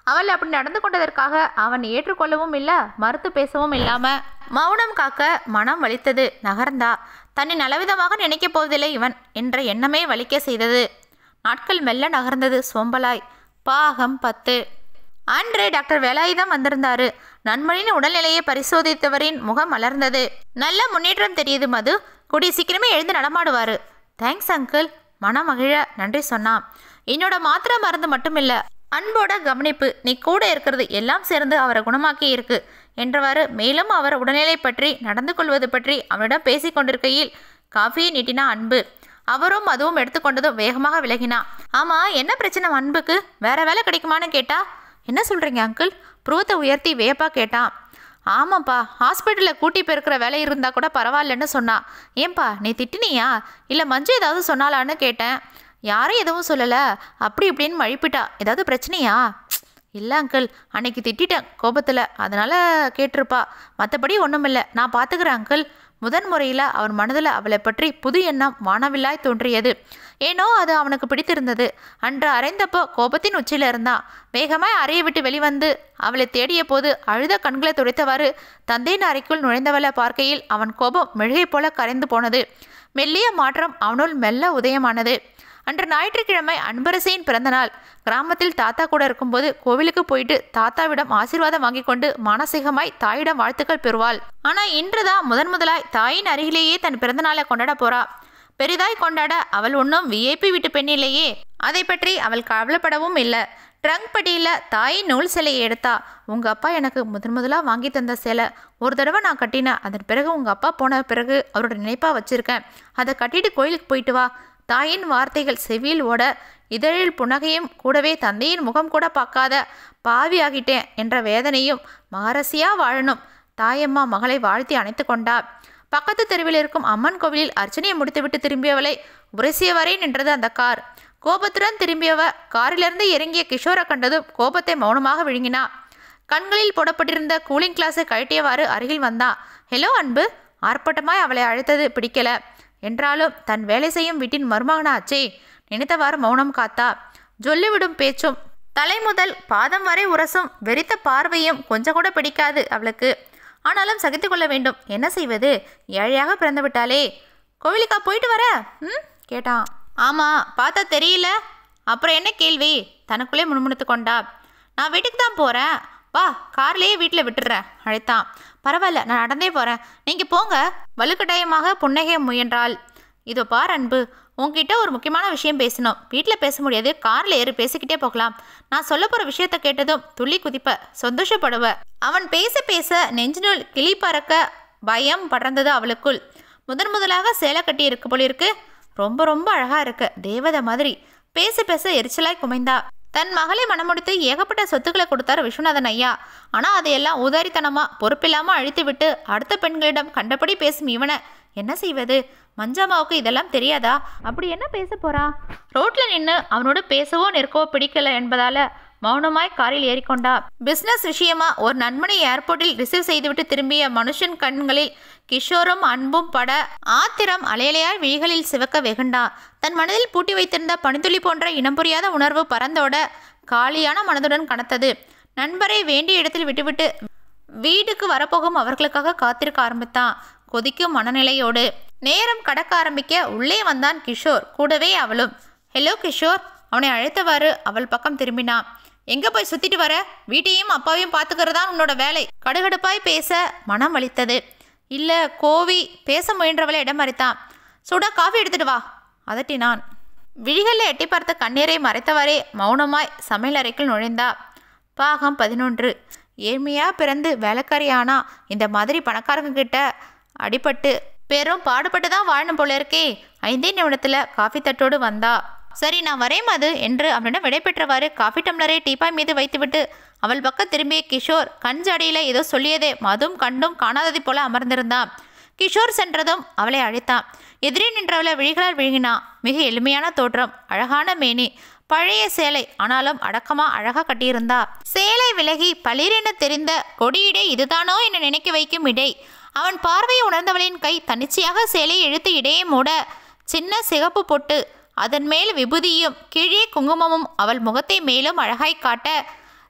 Speaker 1: அவள் அப்படி நடந்து கொண்டதற்காக அவன் ஏற்றுக்கொள்ளவும் இல்லை மறுத்து பேசவும் இல்லாம மௌனம் காக்க மனம் வலித்தது நகர்ந்தா தன்னை நலவிதமாக நினைக்கப் போவதில்லை இவன் என்ற எண்ணமே வலிக்க செய்தது நாட்கள் மெல்ல நகர்ந்தது சோம்பலாய் பாகம் பத்து அன்று டாக்டர் வேலாயுதம் வந்திருந்தாரு நன்மணியின் உடல்நிலையை பரிசோதித்தவரின் முகம் மலர்ந்தது நல்ல முன்னேற்றம் தெரியுது மது கூடிய சீக்கிரமே எழுந்து நடமாடுவாரு தேங்க்ஸ் அங்கிள் மனம் மகிழ நன்றி சொன்னான் என்னோட மாத்திரை மருந்து மட்டுமில்ல அன்போட கவனிப்பு நீ கூட இருக்கிறது எல்லாம் சேர்ந்து அவரை குணமாக்கி இருக்கு என்றவாறு மேலும் அவர் உடல்நிலை பற்றி நடந்து கொள்வது பற்றி அவனிடம் பேசிக் கொண்டிருக்கையில் காஃபியை நீட்டினா அன்பு அவரும் அதுவும் எடுத்துக்கொண்டதும் வேகமாக விலகினா ஆமா என்ன பிரச்சனை அன்புக்கு வேற வேலை கிடைக்குமான்னு கேட்டா என்ன சொல்றீங்க அங்கிள் புருவத்தை உயர்த்தி வியப்பா கேட்டான் ஆமாப்பா ஹாஸ்பிட்டலில் கூட்டி போயிருக்கிற வேலை இருந்தால் கூட பரவாயில்லன்னு சொன்னா ஏன்பா நீ திட்டினியா இல்லை மஞ்சு ஏதாவது சொன்னாலான்னு கேட்டேன் யாரும் எதுவும் சொல்லலை அப்படி இப்படின்னு மழிப்பிட்டா ஏதாவது பிரச்சனையா இல்லை அங்கிள் அன்னைக்கு திட்டிட்டேன் கோபத்தில் அதனால் கேட்டிருப்பா மற்றபடி ஒன்றும் இல்லை நான் பார்த்துக்கிறேன் அங்கிள் முதன் முறையில் அவன் மனதில் அவளை பற்றி புது எண்ணம் வானவில்லாய் தோன்றியது ஏனோ அது அவனுக்கு பிடித்திருந்தது அன்று அரைந்தப்போ கோபத்தின் உச்சியில் இருந்தான் வேகமாய் அறையை விட்டு வெளிவந்து அவளை தேடிய போது அழுத கண்களை துடைத்தவாறு தந்தையின் அறைக்குள் நுழைந்தவளை பார்க்கையில் அவன் கோபம் மெழுகை போல கரைந்து போனது மெல்லிய மாற்றம் அவனுள் மெல்ல உதயமானது அன்று ஞாயிற்றுக்கிழமை அன்பரசியின் பிறந்தநாள் கிராமத்தில் தாத்தா கூட இருக்கும்போது கோவிலுக்கு போயிட்டு தாத்தாவிடம் ஆசீர்வாதம் வாங்கி கொண்டு மானசீகமாய் தாயிடம் வாழ்த்துக்கள் பெறுவாள் ஆனா இன்றுதான் முதன் முதலாய் தாயின் அருகிலேயே தன் பிறந்தநாளை கொண்டாட போறா பெரிதாய் கொண்டாட அவள் ஒன்றும் விஐபி வீட்டு பெண்ணிலேயே அதை பற்றி அவள் கவலைப்படவும் இல்லை ட்ரங்க் படியில் தாயின் நூல் சிலையை எடுத்தா உங்கள் அப்பா எனக்கு முதன் முதலாக வாங்கி தந்த சிலை ஒரு தடவை நான் கட்டினேன் அதன் பிறகு உங்கள் அப்பா போன பிறகு அவரோட நினைப்பாக வச்சுருக்கேன் அதை கட்டிட்டு கோயிலுக்கு போயிட்டு வா தாயின் வார்த்தைகள் செவியில் ஓட இதழில் புன்னகையும் கூடவே தந்தையின் முகம் கூட பார்க்காத பாவியாகிட்டேன் என்ற வேதனையும் மகரசியா வாழணும் தாயம்மா மகளை வாழ்த்தி அணைத்து கொண்டா பக்கத்து தெருவில் இருக்கும் அம்மன் கோவிலில் அர்ச்சனையை முடித்துவிட்டு திரும்பியவளை உரசியவரை நின்றது அந்த கார் கோபத்துடன் திரும்பியவ காரிலிருந்து இறங்கிய கிஷோரை கண்டதும் கோபத்தை மௌனமாக விழுங்கினா கண்களில் போடப்பட்டிருந்த கூலிங் கிளாஸை கழட்டியவாறு அருகில் வந்தா ஹலோ அன்பு ஆர்ப்பாட்டமாய் அவளை அழைத்தது பிடிக்கல என்றாலும் தன் வேலை செய்யும் வீட்டின் மருமகனாச்சே நினைத்தவாறு மௌனம் காத்தா சொல்லிவிடும் பேச்சும் தலை முதல் பாதம் வரை உரசும் வெறித்த பார்வையும் கொஞ்சம் கூட பிடிக்காது அவளுக்கு ஆனாலும் சகித்து கொள்ள வேண்டும் என்ன செய்வது ஏழையாக பிறந்து விட்டாளே கோவிலுக்கா போயிட்டு வர ம் கேட்டான் ஆமாம் பார்த்தா தெரியல அப்புறம் என்ன கேள்வி தனக்குள்ளே முணுமுணுத்து கொண்டா நான் வீட்டுக்கு தான் போகிறேன் வா கார்லேயே வீட்டில் விட்டுடுறேன் அழைத்தான் பரவாயில்ல நான் நடந்தே போகிறேன் நீங்கள் போங்க வலுக்கட்டாயமாக புன்னகைய முயன்றாள் இதோ பார் அன்பு உன்கிட்ட ஒரு முக்கியமான விஷயம் பேசணும் வீட்டில் பேச முடியாது காரில் ஏறி பேசிக்கிட்டே போகலாம் நான் சொல்ல போகிற விஷயத்த கேட்டதும் துள்ளி குதிப்ப சந்தோஷப்படுவ அவன் பேச பேச நெஞ்சினுள் கிளி பறக்க பயம் படர்ந்தது அவளுக்குள் முதன் முதலாக சேலை கட்டி இருக்கு போல இருக்கு ரொம்ப ரொம்ப அழகா இருக்கு தேவதை மாதிரி பேச பேச எரிச்சலாய் குமைந்தா தன் மகளை மனமுடித்து ஏகப்பட்ட சொத்துக்களை கொடுத்தார் விஸ்வநாதன் ஐயா ஆனால் அதையெல்லாம் உதாரித்தனமா பொறுப்பில்லாமல் அழித்து விட்டு அடுத்த பெண்களிடம் கண்டபடி பேசும் இவனை என்ன செய்வது மஞ்சாமாவுக்கு இதெல்லாம் தெரியாதா அப்படி என்ன பேச போறா ரோட்ல நின்று அவனோடு பேசவோ நிற்கவோ பிடிக்கல என்பதால மௌனமாய் காரில் ஏறிக்கொண்டா பிசினஸ் விஷயமா ஒரு நண்பனை ஏர்போர்ட்டில் ரிசீவ் செய்துவிட்டு திரும்பிய மனுஷன் கண்களில் கிஷோரும் அன்பும் பட ஆத்திரம் அலையலையாய் விழிகளில் சிவக்க வெகுண்டா தன் மனதில் பூட்டி வைத்திருந்த பனித்துளி போன்ற இனம் புரியாத உணர்வு பறந்தோட காலியான மனதுடன் கனத்தது நண்பரை வேண்டிய இடத்தில் விட்டுவிட்டு வீட்டுக்கு வரப்போகும் அவர்களுக்காக காத்திருக்க ஆரம்பித்தான் கொதிக்கும் மனநிலையோடு நேரம் கடக்க ஆரம்பிக்க உள்ளே வந்தான் கிஷோர் கூடவே அவளும் ஹலோ கிஷோர் அவனை அழைத்தவாறு அவள் பக்கம் திரும்பினான் எங்க போய் சுத்திட்டு வர வீட்டையும் அப்பாவையும் பார்த்துக்கிறதான் உன்னோட வேலை கடுகடுப்பாய் பேச மனம் வலித்தது இல்ல கோவி பேச முயன்றவளை இடம் மறித்தான் சுடா காஃபி எடுத்துட்டு வா அதட்டினான் விழிகளில் எட்டி பார்த்த கண்ணீரை மறைத்தவாறே மௌனமாய் சமையல் அறைக்குள் நுழைந்தா பாகம் பதினொன்று ஏழ்மையா பிறந்து வேலைக்காரியானா இந்த மாதிரி பணக்காரங்க கிட்ட அடிபட்டு பெரும் பாடுபட்டு தான் வாழணும் போல இருக்கே ஐந்தே நிமிடத்தில் காஃபி தட்டோடு வந்தா சரி நான் வரேன் மது என்று அவனிடம் விடைபெற்றவாறு காஃபி டம்ளரை டீப்பாய் மீது வைத்துவிட்டு அவள் பக்கம் திரும்பிய கிஷோர் கண் ஜாடியில் ஏதோ சொல்லியதே மதும் கண்டும் காணாததை போல அமர்ந்திருந்தான் கிஷோர் சென்றதும் அவளை அழைத்தான் எதிரே நின்றவளை விழிகளால் விழுங்கினான் மிக எளிமையான தோற்றம் அழகான மேனி பழைய சேலை ஆனாலும் அடக்கமா அழகா கட்டியிருந்தா சேலை விலகி பளிரென தெரிந்த கொடியிடை இதுதானோ என நினைக்க வைக்கும் இடை அவன் பார்வையை உணர்ந்தவளின் கை தன்னிச்சையாக சேலையை இழுத்து இடையே மூட சின்ன சிகப்பு பொட்டு அதன் மேல் விபூதியும் கீழே குங்குமமும் அவள் முகத்தை மேலும் அழகாய் காட்ட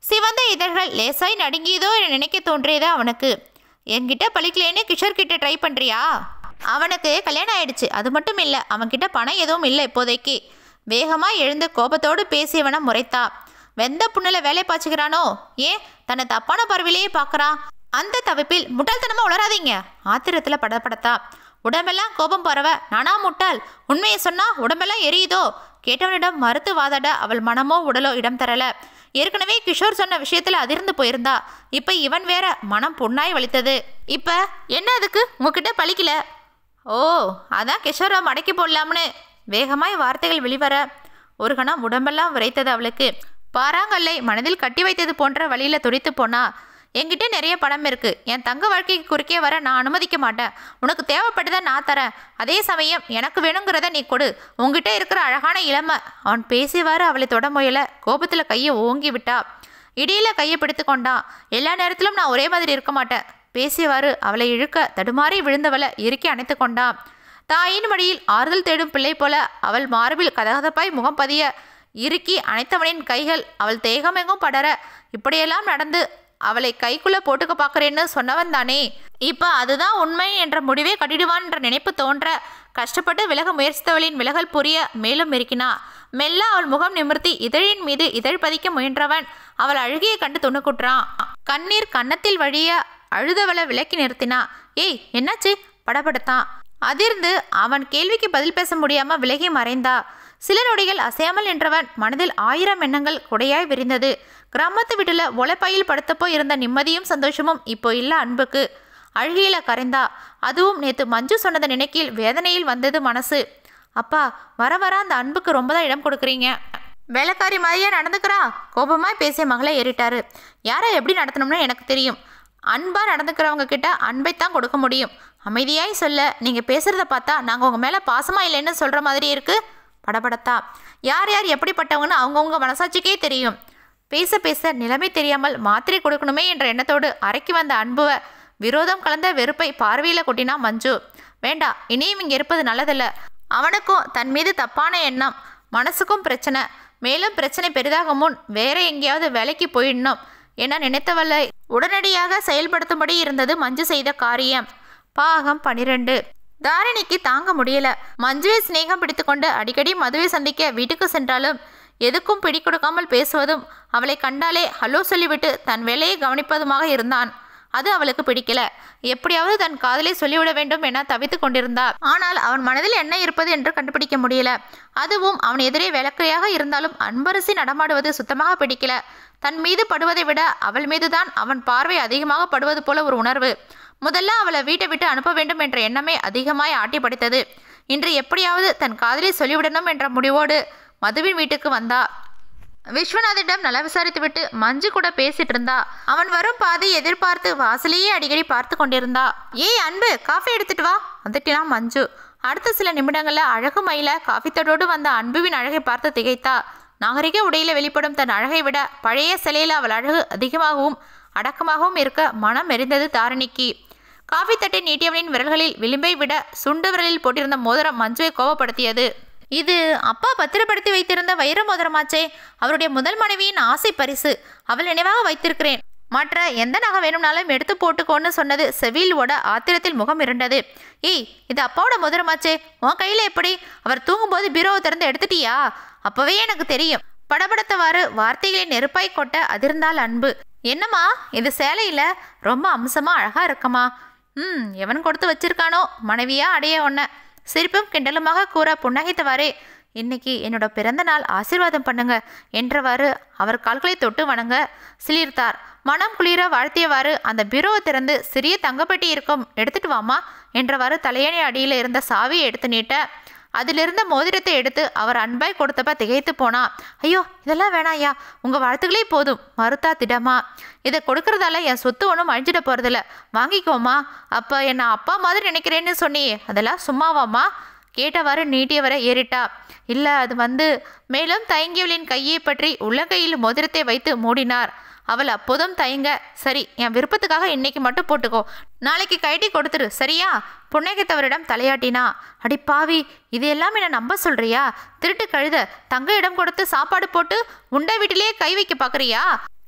Speaker 1: சிவந்த இதழ்கள் லேசாய் நடுங்கியதோ என நினைக்க தோன்றியது அவனுக்கு என்கிட்ட பழிக்கலேன்னு கிஷோர் கிட்ட ட்ரை பண்ணுறியா அவனுக்கு கல்யாணம் ஆயிடுச்சு அது மட்டும் இல்லை அவன்கிட்ட பணம் எதுவும் இல்லை இப்போதைக்கு வேகமாக எழுந்து கோபத்தோடு பேசியவனை முறைத்தா வெந்த புண்ணில் வேலை பாய்ச்சுக்கிறானோ ஏன் தன்னை தப்பான பார்வையிலேயே பார்க்கறான் அந்த தவிப்பில் முட்டாள்தனமா உளராதீங்க ஆத்திரத்தில் படப்படத்தா உடம்பெல்லாம் கோபம் பரவ நானா முட்டாள் உண்மையை சொன்னா உடம்பெல்லாம் எரியுதோ கேட்டவனிடம் மறுத்து வாதாட அவள் மனமோ உடலோ இடம் தரல ஏற்கனவே கிஷோர் சொன்ன விஷயத்துல அதிர்ந்து போயிருந்தா இப்ப இவன் வேற மனம் புண்ணாய் வலித்தது இப்ப என்ன அதுக்கு உங்ககிட்ட பழிக்கல ஓ அதான் கிஷோரை மடக்கி போடலாம்னு வேகமாய் வார்த்தைகள் வெளிவர ஒரு கணம் உடம்பெல்லாம் விரைத்தது அவளுக்கு பாறாங்கல்லை மனதில் கட்டி வைத்தது போன்ற வழியில துடித்து போனா என்கிட்ட நிறைய பணம் இருக்கு என் தங்க வாழ்க்கைக்கு குறுக்கே வர நான் அனுமதிக்க மாட்டேன் உனக்கு தேவைப்பட்டதை நான் தரேன் அதே சமயம் எனக்கு வேணுங்கிறத நீ கொடு உங்ககிட்ட இருக்கிற அழகான இளமை அவன் பேசியவாறு அவளை தொட முயல கோபத்தில் கையை ஓங்கி விட்டா இடியில கையை பிடித்து கொண்டான் எல்லா நேரத்திலும் நான் ஒரே மாதிரி இருக்க மாட்டேன் பேசியவாறு அவளை இழுக்க தடுமாறி விழுந்தவளை இறுக்கி அணைத்து கொண்டான் தாயின் மடியில் ஆறுதல் தேடும் பிள்ளை போல அவள் மார்பில் கதகதப்பாய் முகம் பதிய இறுக்கி அணைத்தவனின் கைகள் அவள் தேகமெங்கும் படர இப்படியெல்லாம் நடந்து அவளை கைக்குள்ள போட்டுக்க பார்க்கறேன்னு சொன்னவன் தானே இப்ப அதுதான் உண்மை என்ற முடிவே கட்டிடுவான் என்ற நினைப்பு தோன்ற கஷ்டப்பட்டு விலக முயற்சித்தவளின் விலகல் புரிய மேலும் மெருக்கினா மெல்ல அவள் முகம் நிமிர்த்தி இதழின் மீது இதழ் பதிக்க முயன்றவன் அவள் அழுகிய கண்டு துணுக்குற்றான் கண்ணீர் கன்னத்தில் வழிய அழுதவளை விலக்கி நிறுத்தினா ஏய் என்னாச்சு படபடத்தான் அதிர்ந்து அவன் கேள்விக்கு பதில் பேச முடியாம விலகி மறைந்தா சில நொடிகள் அசையாமல் நின்றவன் மனதில் ஆயிரம் எண்ணங்கள் குடையாய் விரிந்தது கிராமத்து வீட்டுல ஒலைப்பையில் படுத்தப்போ இருந்த நிம்மதியும் சந்தோஷமும் இப்போ இல்ல அன்புக்கு அழுகியில கரைந்தா அதுவும் நேத்து மஞ்சு சொன்னதை நினைக்கையில் வேதனையில் வந்தது மனசு அப்பா வர வர அந்த அன்புக்கு ரொம்ப தான் இடம் கொடுக்குறீங்க வேலைக்காரி மாதிரியா நடந்துக்கிறா கோபமாய் பேசிய மகளை ஏறிட்டாரு யாரை எப்படி நடத்தணும்னு எனக்கு தெரியும் அன்பா நடந்துக்கிறவங்க கிட்ட அன்பைத்தான் கொடுக்க முடியும் அமைதியாய் சொல்ல நீங்க பேசுறத பார்த்தா நாங்க உங்க மேல பாசமா இல்லைன்னு சொல்ற மாதிரி இருக்கு படபடத்தா யார் யார் எப்படிப்பட்டவங்கன்னு அவங்கவுங்க மனசாட்சிக்கே தெரியும் பேச பேச நிலைமை தெரியாமல் மாத்திரை கொடுக்கணுமே என்ற எண்ணத்தோடு அறைக்கு வந்த அன்புவ விரோதம் கலந்த வெறுப்பை பார்வையில் கொட்டினா மஞ்சு வேண்டாம் இனியும் இங்கே இருப்பது நல்லதில்ல அவனுக்கும் தன் மீது தப்பான எண்ணம் மனசுக்கும் பிரச்சனை மேலும் பிரச்சனை பெரிதாக முன் வேற எங்கேயாவது வேலைக்கு போயிடணும் என நினைத்தவளை உடனடியாக செயல்படுத்தும்படி இருந்தது மஞ்சு செய்த காரியம் பாகம் பனிரெண்டு தாரிணிக்கு தாங்க முடியல மஞ்சுவை சிநேகம் பிடித்துக்கொண்டு அடிக்கடி மதுவை சந்திக்க வீட்டுக்கு சென்றாலும் எதுக்கும் பிடி கொடுக்காமல் பேசுவதும் அவளை கண்டாலே ஹலோ சொல்லிவிட்டு தன் வேலையை கவனிப்பதுமாக இருந்தான் அது அவளுக்கு பிடிக்கல எப்படியாவது தன் காதலை சொல்லிவிட வேண்டும் என தவித்து கொண்டிருந்தார் ஆனால் அவன் மனதில் என்ன இருப்பது என்று கண்டுபிடிக்க முடியல அதுவும் அவன் எதிரே விளக்கையாக இருந்தாலும் அன்பரசி நடமாடுவது சுத்தமாக பிடிக்கல தன் மீது படுவதை விட அவள் மீதுதான் அவன் பார்வை அதிகமாக படுவது போல ஒரு உணர்வு முதல்ல அவளை வீட்டை விட்டு அனுப்ப வேண்டும் என்ற எண்ணமே அதிகமாய் ஆட்டி படித்தது இன்று எப்படியாவது தன் காதலை சொல்லிவிடணும் என்ற முடிவோடு மதுவின் வீட்டுக்கு வந்தா விஸ்வநாதிடம் நல்லா விசாரித்துவிட்டு மஞ்சு கூட பேசிட்டு இருந்தா அவன் வரும் பாதை எதிர்பார்த்து வாசலையே அடிக்கடி பார்த்து கொண்டிருந்தா ஏய் அன்பு காஃபி எடுத்துட்டு வா வந்துட்டினா மஞ்சு அடுத்த சில நிமிடங்கள்ல அழகு மயில காஃபித்தோடு வந்த அன்புவின் அழகை பார்த்து திகைத்தா நாகரிக உடையில வெளிப்படும் தன் அழகை விட பழைய சிலையில அவள் அழகு அதிகமாகவும் அடக்கமாகவும் இருக்க மனம் எரிந்தது தாரிணிக்கு காஃபி தட்டை நீட்டியவனின் விரல்களில் விளிம்பை விட சுண்டு விரலில் போட்டிருந்த மோதிரம் மஞ்சுவை கோபப்படுத்தியது இது அப்பா பத்திரப்படுத்தி வைத்திருந்த வைர மோதிரமாச்சே அவருடைய முதல் மனைவியின் ஆசை பரிசு அவள் நினைவாக வைத்திருக்கிறேன் மற்ற எந்த நகை வேணும்னாலும் எடுத்து போட்டுக்கோன்னு சொன்னது செவில் ஓட ஆத்திரத்தில் முகம் இருண்டது ஏய் இது அப்பாவோட மோதிரமாச்சே உன் கையில் எப்படி அவர் தூங்கும்போது பீரோவை திறந்து எடுத்துட்டியா அப்பவே எனக்கு தெரியும் படபடத்தவாறு வார்த்தைகளை நெருப்பாய் கொட்ட அதிர்ந்தால் அன்பு என்னம்மா இது சேலையில் ரொம்ப அம்சமா அழகா இருக்கம்மா ம் எவன் கொடுத்து வச்சிருக்கானோ மனைவியா அடைய ஒன்ன சிரிப்பும் கிண்டலுமாக கூற புன்னகைத்தவாறே இன்னைக்கு என்னோட பிறந்த நாள் ஆசீர்வாதம் பண்ணுங்க என்றவாறு அவர் கால்களை தொட்டு வணங்க சிலிர்த்தார் மனம் குளிர வாழ்த்தியவாறு அந்த பீரோவை திறந்து சிறிய தங்கப்பெட்டி இருக்கும் எடுத்துட்டு வாமா என்றவாறு தலையணை அடியில் இருந்த சாவியை எடுத்து நீட்ட அதிலிருந்த மோதிரத்தை எடுத்து அவர் அன்பாய் கொடுத்தப்ப திகைத்து போனா ஐயோ இதெல்லாம் வேணாம் ஐயா உங்க வாழ்த்துக்களே போதும் மறுத்தா திடமா இதை கொடுக்கறதால என் சொத்து ஒன்றும் அழிஞ்சிட போறதில்ல வாங்கிக்கோமா அப்ப என்ன அப்பா மாதிரி நினைக்கிறேன்னு சொன்னியே அதெல்லாம் சும்மாவாம்மா கேட்டவாறு நீட்டியவரை ஏறிட்டா இல்ல அது வந்து மேலும் தயங்கியவளின் கையை பற்றி உள்ளங்கையில் மோதிரத்தை வைத்து மூடினார் அவள் அப்போதும் தயங்க சரி என் விருப்பத்துக்காக இன்னைக்கு மட்டும் போட்டுக்கோ நாளைக்கு கைட்டி கொடுத்துரு சரியா புன்னகைத்தவரிடம் தலையாட்டினா அடி பாவி இது எல்லாம் என்ன நம்ப சொல்றியா திருட்டு கழுத தங்க இடம் கொடுத்து சாப்பாடு போட்டு உண்டை வீட்டிலேயே கை வைக்க பார்க்கறியா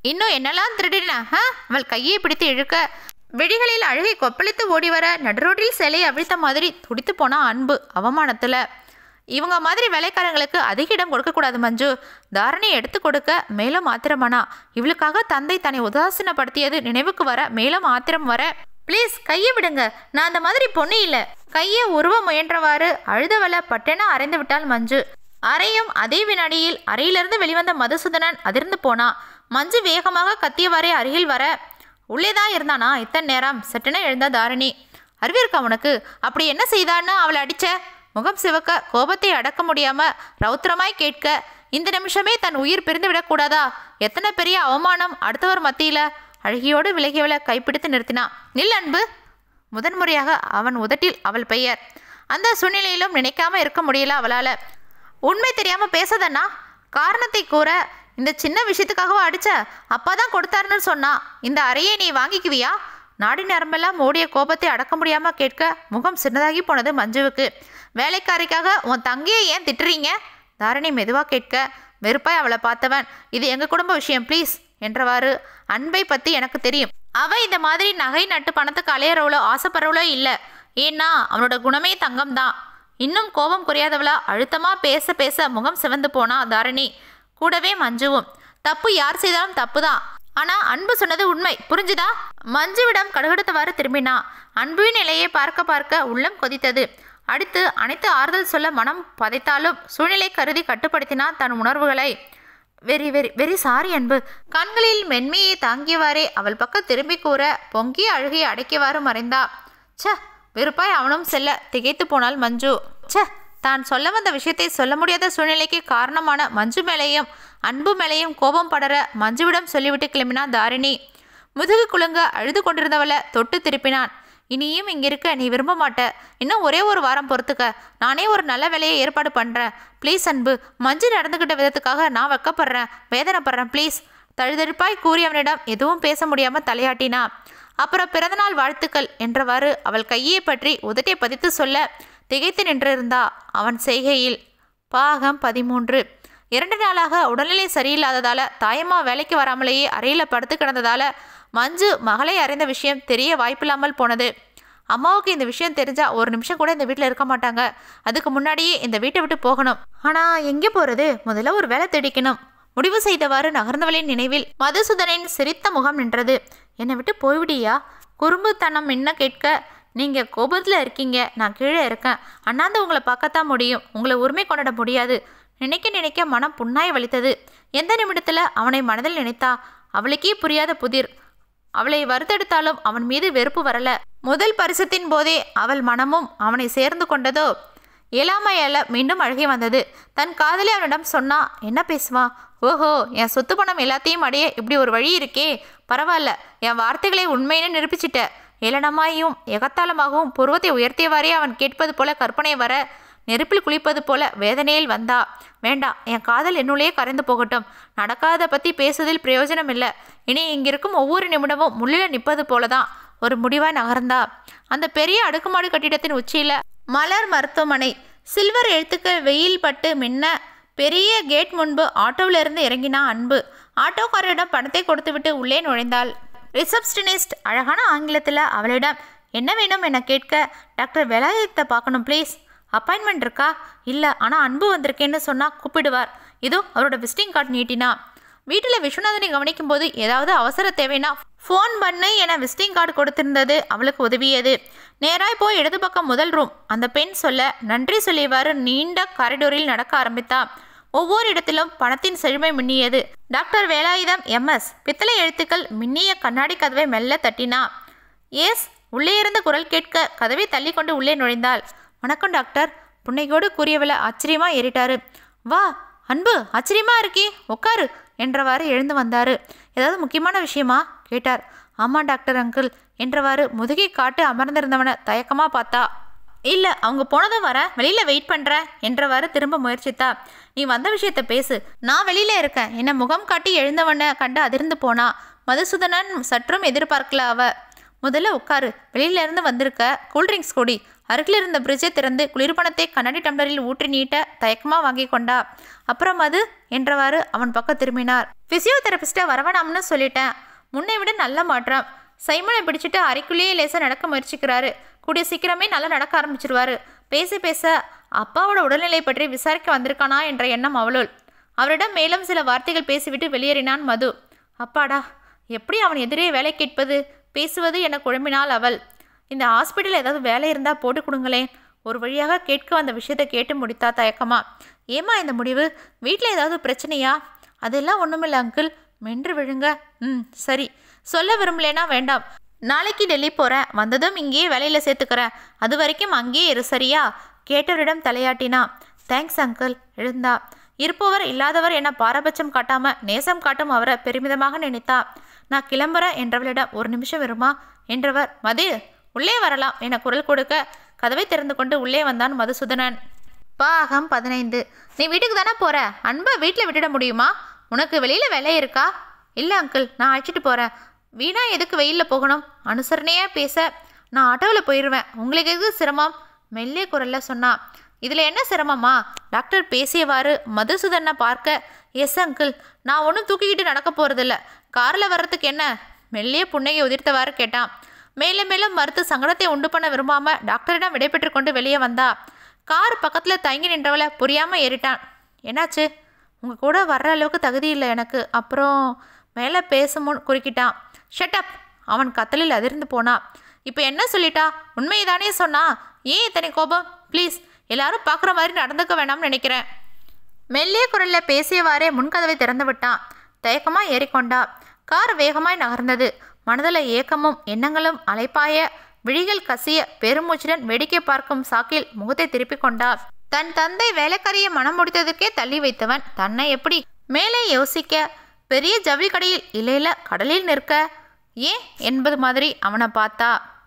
Speaker 1: இன்னும் என்னெல்லாம் திருடினா ஆ அவள் கையை பிடித்து இழுக்க விழிகளில் அழுகை கொப்பளித்து ஓடி வர நடுரோட்டில் சிலையை அவிழ்த்த மாதிரி துடித்து போனா அன்பு அவமானத்தில் இவங்க மாதிரி வேலைக்காரங்களுக்கு அதிக இடம் கொடுக்கக்கூடாது மஞ்சு தாரணி எடுத்து கொடுக்க மேலும் ஆத்திரமானா இவளுக்காக தந்தை தன்னை உதாசீனப்படுத்தியது நினைவுக்கு வர மேலும் ஆத்திரம் வர ப்ளீஸ் கையை விடுங்க நான் அந்த மாதிரி பொண்ணு இல்லை கையை உருவ முயன்றவாறு அழுதவள பட்டென அரைந்து விட்டாள் மஞ்சு அறையும் அதே வினாடியில் அறையிலிருந்து வெளிவந்த மதுசூதனன் அதிர்ந்து போனா மஞ்சு வேகமாக கத்தியவாறே அருகில் வர உள்ளேதான் இருந்தானா இத்தனை நேரம் சட்டென எழுந்த தாரணி அறிவிருக்கா உனக்கு அப்படி என்ன செய்தான்னு அவளை அடிச்ச முகம் சிவக்க கோபத்தை அடக்க முடியாம ரௌத்திரமாய் கேட்க இந்த நிமிஷமே தன் உயிர் பிரிந்து விடக்கூடாதா எத்தனை பெரிய அவமானம் அடுத்தவர் மத்தியில அழகியோடு விலகியவளை கைப்பிடித்து நிறுத்தினான் நில் அன்பு முதன்முறையாக அவன் உதட்டில் அவள் பெயர் அந்த சூழ்நிலையிலும் நினைக்காம இருக்க முடியல அவளால உண்மை தெரியாம பேசாதண்ணா காரணத்தை கூற இந்த சின்ன விஷயத்துக்காகவா அடிச்ச அப்பா தான் கொடுத்தாருன்னு சொன்னா இந்த அறையை நீ வாங்கிக்குவியா நாடி நரம்பெல்லாம் ஓடிய கோபத்தை அடக்க முடியாம கேட்க முகம் சின்னதாகி போனது மஞ்சுவுக்கு வேலைக்காரிக்காக உன் தங்கையை ஏன் திட்டுறீங்க தாரணி மெதுவாக கேட்க வெறுப்பாய் அவளை பார்த்தவன் இது எங்க குடும்ப விஷயம் ப்ளீஸ் என்றவாறு அன்பை பத்தி எனக்கு தெரியும் அவ இந்த மாதிரி நகை நட்டு பணத்துக்கு அலையறவளோ ஆசைப்படுறவளோ இல்லை ஏன்னா அவனோட குணமே தங்கம் தான் இன்னும் கோபம் குறையாதவளா அழுத்தமா பேச பேச முகம் சிவந்து போனா தாரணி கூடவே மஞ்சுவும் தப்பு யார் செய்தாலும் தப்பு தான் ஆனா அன்பு சொன்னது உண்மை புரிஞ்சுதா மஞ்சுவிடம் கடுகடுத்தவாறு திரும்பினா அன்புவின் நிலையை பார்க்க பார்க்க உள்ளம் கொதித்தது அடுத்து அனைத்து ஆறுதல் சொல்ல மனம் பதைத்தாலும் சூழ்நிலை கருதி கட்டுப்படுத்தினான் தன் உணர்வுகளை வெரி வெரி வெரி சாரி அன்பு கண்களில் மென்மையை தாங்கியவாறே அவள் பக்கம் திரும்பி கூற பொங்கிய அழுகையை அடக்கியவாறு மறைந்தா ச்ச வெறுப்பாய் அவனும் செல்ல திகைத்து போனாள் மஞ்சு ச்ச தான் சொல்ல வந்த விஷயத்தை சொல்ல முடியாத சூழ்நிலைக்கு காரணமான மஞ்சு மேலேயும் அன்பு மேலேயும் கோபம் படர மஞ்சுவிடம் சொல்லிவிட்டு கிளம்பினான் தாரிணி முதுகு குலுங்க அழுது கொண்டிருந்தவளை தொட்டு திருப்பினான் இனியும் இங்கிருக்க நீ விரும்ப மாட்ட இன்னும் ஒரே ஒரு வாரம் பொறுத்துக்க நானே ஒரு நல்ல வேலையை ஏற்பாடு பண்ணுறேன் ப்ளீஸ் அன்பு மஞ்சு நடந்துக்கிட்ட விதத்துக்காக நான் வெக்கப்படுறேன் வேதனைப்படுறேன் ப்ளீஸ் தழுதழுப்பாய் கூறியவனிடம் எதுவும் பேச முடியாமல் தலையாட்டினா அப்புறம் பிறந்தநாள் வாழ்த்துக்கள் என்றவாறு அவள் கையை பற்றி உதட்டை பதித்து சொல்ல திகைத்து நின்றிருந்தா அவன் செய்கையில் பாகம் பதிமூன்று இரண்டு நாளாக உடல்நிலை சரியில்லாததால தாயம்மா வேலைக்கு வராமலேயே அறையில் படுத்து கிடந்ததால மஞ்சு மகளை அறிந்த விஷயம் தெரிய வாய்ப்பில்லாமல் போனது அம்மாவுக்கு இந்த விஷயம் தெரிஞ்சா ஒரு நிமிஷம் கூட இந்த வீட்டில் இருக்க மாட்டாங்க அதுக்கு முன்னாடியே இந்த வீட்டை விட்டு போகணும் ஆனால் எங்கே போகிறது முதல்ல ஒரு வேலை தேடிக்கணும் முடிவு செய்தவாறு நகர்ந்தவளின் நினைவில் மதுசூதனின் சிரித்த முகம் நின்றது என்னை விட்டு போய்விடியா குறும்புத்தனம் என்ன கேட்க நீங்கள் கோபத்தில் இருக்கீங்க நான் கீழே இருக்கேன் அண்ணாந்து உங்களை பார்க்கத்தான் முடியும் உங்களை உரிமை கொண்டாட முடியாது நினைக்க நினைக்க மனம் புண்ணாய் வலித்தது எந்த நிமிடத்தில் அவனை மனதில் நினைத்தா அவளுக்கே புரியாத புதிர் அவளை வறுத்தெடுத்தாலும் அவன் மீது வெறுப்பு வரல முதல் பரிசத்தின் போதே அவள் மனமும் அவனை சேர்ந்து கொண்டதோ இயலாமையால மீண்டும் அழுகை வந்தது தன் காதலி அவனிடம் சொன்னா என்ன பேசுவான் ஓஹோ என் சொத்து பணம் எல்லாத்தையும் அடைய இப்படி ஒரு வழி இருக்கே பரவாயில்ல என் வார்த்தைகளை உண்மைன்னு நிரூபிச்சிட்ட ஏளனமாயும் எகத்தாளமாகவும் புருவத்தை உயர்த்தியவாறே அவன் கேட்பது போல கற்பனை வர நெருப்பில் குளிப்பது போல வேதனையில் வந்தா வேண்டாம் என் காதல் என்னுள்ளே கரைந்து போகட்டும் நடக்காத பற்றி பேசுவதில் பிரயோஜனம் இல்லை இனி இங்கிருக்கும் ஒவ்வொரு நிமிடமும் முள்ளில நிற்பது போல தான் ஒரு முடிவாய் நகர்ந்தா அந்த பெரிய அடுக்குமாடி கட்டிடத்தின் உச்சியில மலர் மருத்துவமனை சில்வர் எழுத்துக்கள் வெயில் பட்டு மின்ன பெரிய கேட் முன்பு ஆட்டோவில் இருந்து இறங்கினா அன்பு ஆட்டோக்காரரிடம் பணத்தை கொடுத்துவிட்டு உள்ளே நுழைந்தாள் ரிசப்ஷனிஸ்ட் அழகான ஆங்கிலத்தில் அவளிடம் என்ன வேணும் என கேட்க டாக்டர் வேலாயுதத்தை பார்க்கணும் ப்ளீஸ் அப்பாயின்மெண்ட் இருக்கா இல்லை ஆனால் அன்பு வந்திருக்கேன்னு சொன்னால் கூப்பிடுவார் இதோ அவரோட விசிட்டிங் கார்டு நீட்டினா வீட்டில் விஸ்வநாதனை கவனிக்கும் போது ஏதாவது அவசர தேவைன்னா ஃபோன் பண்ணு என விசிட்டிங் கார்டு கொடுத்திருந்தது அவளுக்கு உதவியது நேராய் போய் இடது பக்கம் முதல் ரூம் அந்த பெண் சொல்ல நன்றி சொல்லியவாறு நீண்ட காரிடோரில் நடக்க ஆரம்பித்தா ஒவ்வொரு இடத்திலும் பணத்தின் செழுமை மின்னியது டாக்டர் வேலாயுதம் எம்எஸ் பித்தளை எழுத்துக்கள் மின்னிய கண்ணாடி கதவை மெல்ல தட்டினா எஸ் உள்ளே இருந்து குரல் கேட்க கதவை தள்ளிக்கொண்டு உள்ளே நுழைந்தாள் வணக்கம் டாக்டர் புன்னையோடு கூறியவளை ஆச்சரியமா ஏறிட்டாரு வா அன்பு ஆச்சரியமா இருக்கே உட்காரு என்றவாறு எழுந்து வந்தாரு ஏதாவது முக்கியமான விஷயமா கேட்டார் ஆமாம் டாக்டர் அங்கிள் என்றவாறு முதுகை காட்டு அமர்ந்திருந்தவனை தயக்கமா பார்த்தா இல்லை அவங்க போனதும் வர வெளியில் வெயிட் பண்ணுறேன் என்றவாறு திரும்ப முயற்சித்தா நீ வந்த விஷயத்த பேசு நான் வெளியில் இருக்கேன் என்னை முகம் காட்டி எழுந்தவனை கண்டு அதிர்ந்து போனா மதுசூதனன் சற்றும் எதிர்பார்க்கல அவ முதல்ல உட்காரு வெளியில இருந்து வந்திருக்க கூல்ட்ரிங்க்ஸ் கொடி அருகில் இருந்த பிரிட்ஜை திறந்து குளிர்பணத்தை கண்ணாடி டம்ளரில் ஊற்றி நீட்ட தயக்கமாக வாங்கி கொண்டா அப்புறம் அது என்றவாறு அவன் பக்கம் திரும்பினார் ஃபிசியோதெரபிஸ்ட்டை வரவேணாம்னு சொல்லிட்டேன் முன்னை விட நல்ல மாற்றம் சைமனை பிடிச்சிட்டு அறைக்குள்ளேயே லேசாக நடக்க முயற்சிக்கிறாரு கூடிய சீக்கிரமே நல்லா நடக்க ஆரம்பிச்சிருவாரு பேச பேச அப்பாவோட உடல்நிலை பற்றி விசாரிக்க வந்திருக்கானா என்ற எண்ணம் அவளுள் அவரிடம் மேலும் சில வார்த்தைகள் பேசிவிட்டு வெளியேறினான் மது அப்பாடா எப்படி அவன் எதிரே வேலை கேட்பது பேசுவது என குழம்பினாள் அவள் இந்த ஹாஸ்பிட்டல் ஏதாவது வேலை இருந்தால் போட்டு கொடுங்களேன் ஒரு வழியாக கேட்க வந்த விஷயத்தை கேட்டு முடித்தா தயக்கமா ஏமா இந்த முடிவு வீட்டில் ஏதாவது பிரச்சனையா அதெல்லாம் ஒன்றுமில்ல அங்கிள் மென்று விழுங்க ம் சரி சொல்ல விரும்பலேனா வேண்டாம் நாளைக்கு டெல்லி போகிறேன் வந்ததும் இங்கேயே வேலையில் சேர்த்துக்கிறேன் அது வரைக்கும் அங்கேயே இரு சரியா கேட்டவரிடம் தலையாட்டினா தேங்க்ஸ் அங்கிள் எழுந்தா இருப்பவர் இல்லாதவர் என பாரபட்சம் காட்டாம நேசம் காட்டும் அவரை பெருமிதமாக நினைத்தா நான் கிளம்புறேன் என்றவளிடம் ஒரு நிமிஷம் வருமா என்றவர் மது உள்ளே வரலாம் என குரல் கொடுக்க கதவை திறந்து கொண்டு உள்ளே வந்தான் மதுசூதனன் பாகம் பதினைந்து நீ வீட்டுக்கு தானே போற அன்பை வீட்டில் விட்டுட முடியுமா உனக்கு வெளியில் வேலை இருக்கா இல்லை அங்கிள் நான் அழைச்சிட்டு போகிறேன் வீணா எதுக்கு வெயிலில் போகணும் அனுசரணையாக பேச நான் ஆட்டோவில் போயிடுவேன் உங்களுக்கு எது சிரமம் மெல்லிய குரலில் சொன்னான் இதில் என்ன சிரமமா டாக்டர் பேசியவாறு மதுசூதனை பார்க்க எஸ் அங்கிள் நான் ஒன்றும் தூக்கிக்கிட்டு நடக்க போகிறதில்ல காரில் வர்றதுக்கு என்ன மெல்லிய புன்னகை உதிர்த்தவாறு கேட்டான் மேலும் மேலும் மறுத்து சங்கடத்தை உண்டு பண்ண விரும்பாம டாக்டரிடம் விடைபெற்று கொண்டு வெளியே வந்தா கார் பக்கத்தில் தங்கி நின்றவளை புரியாமல் ஏறிட்டான் என்னாச்சு உங்கள் கூட வர்ற அளவுக்கு தகுதி இல்லை எனக்கு அப்புறம் மேலே பேசுமுன் குறுக்கிட்டான் ஷட்டப் அவன் கத்தலில் அதிர்ந்து போனான் இப்போ என்ன சொல்லிட்டா உண்மையைதானே சொன்னா ஏன் இத்தனை கோபம் ப்ளீஸ் எல்லாரும் பார்க்குற மாதிரி நடந்துக்க வேணாம்னு நினைக்கிறேன் மெல்லிய குரலில் பேசியவாறே முன்கதவை திறந்து விட்டான் தயக்கமாக ஏறிக்கொண்டா கார் வேகமாய் நகர்ந்தது மனதில் ஏக்கமும் எண்ணங்களும் அலைப்பாய விழிகள் கசிய பெருமூச்சுடன் வேடிக்கை பார்க்கும் சாக்கில் முகத்தை திருப்பிக் கொண்டார் தன் தந்தை வேலைக்காரியை மனம் முடித்ததுக்கே தள்ளி வைத்தவன் தன்னை எப்படி மேலே யோசிக்க பெரிய ஜவுளி கடையில் இல்லையில கடலில் நிற்க ஏன் என்பது மாதிரி அவனை பார்த்தா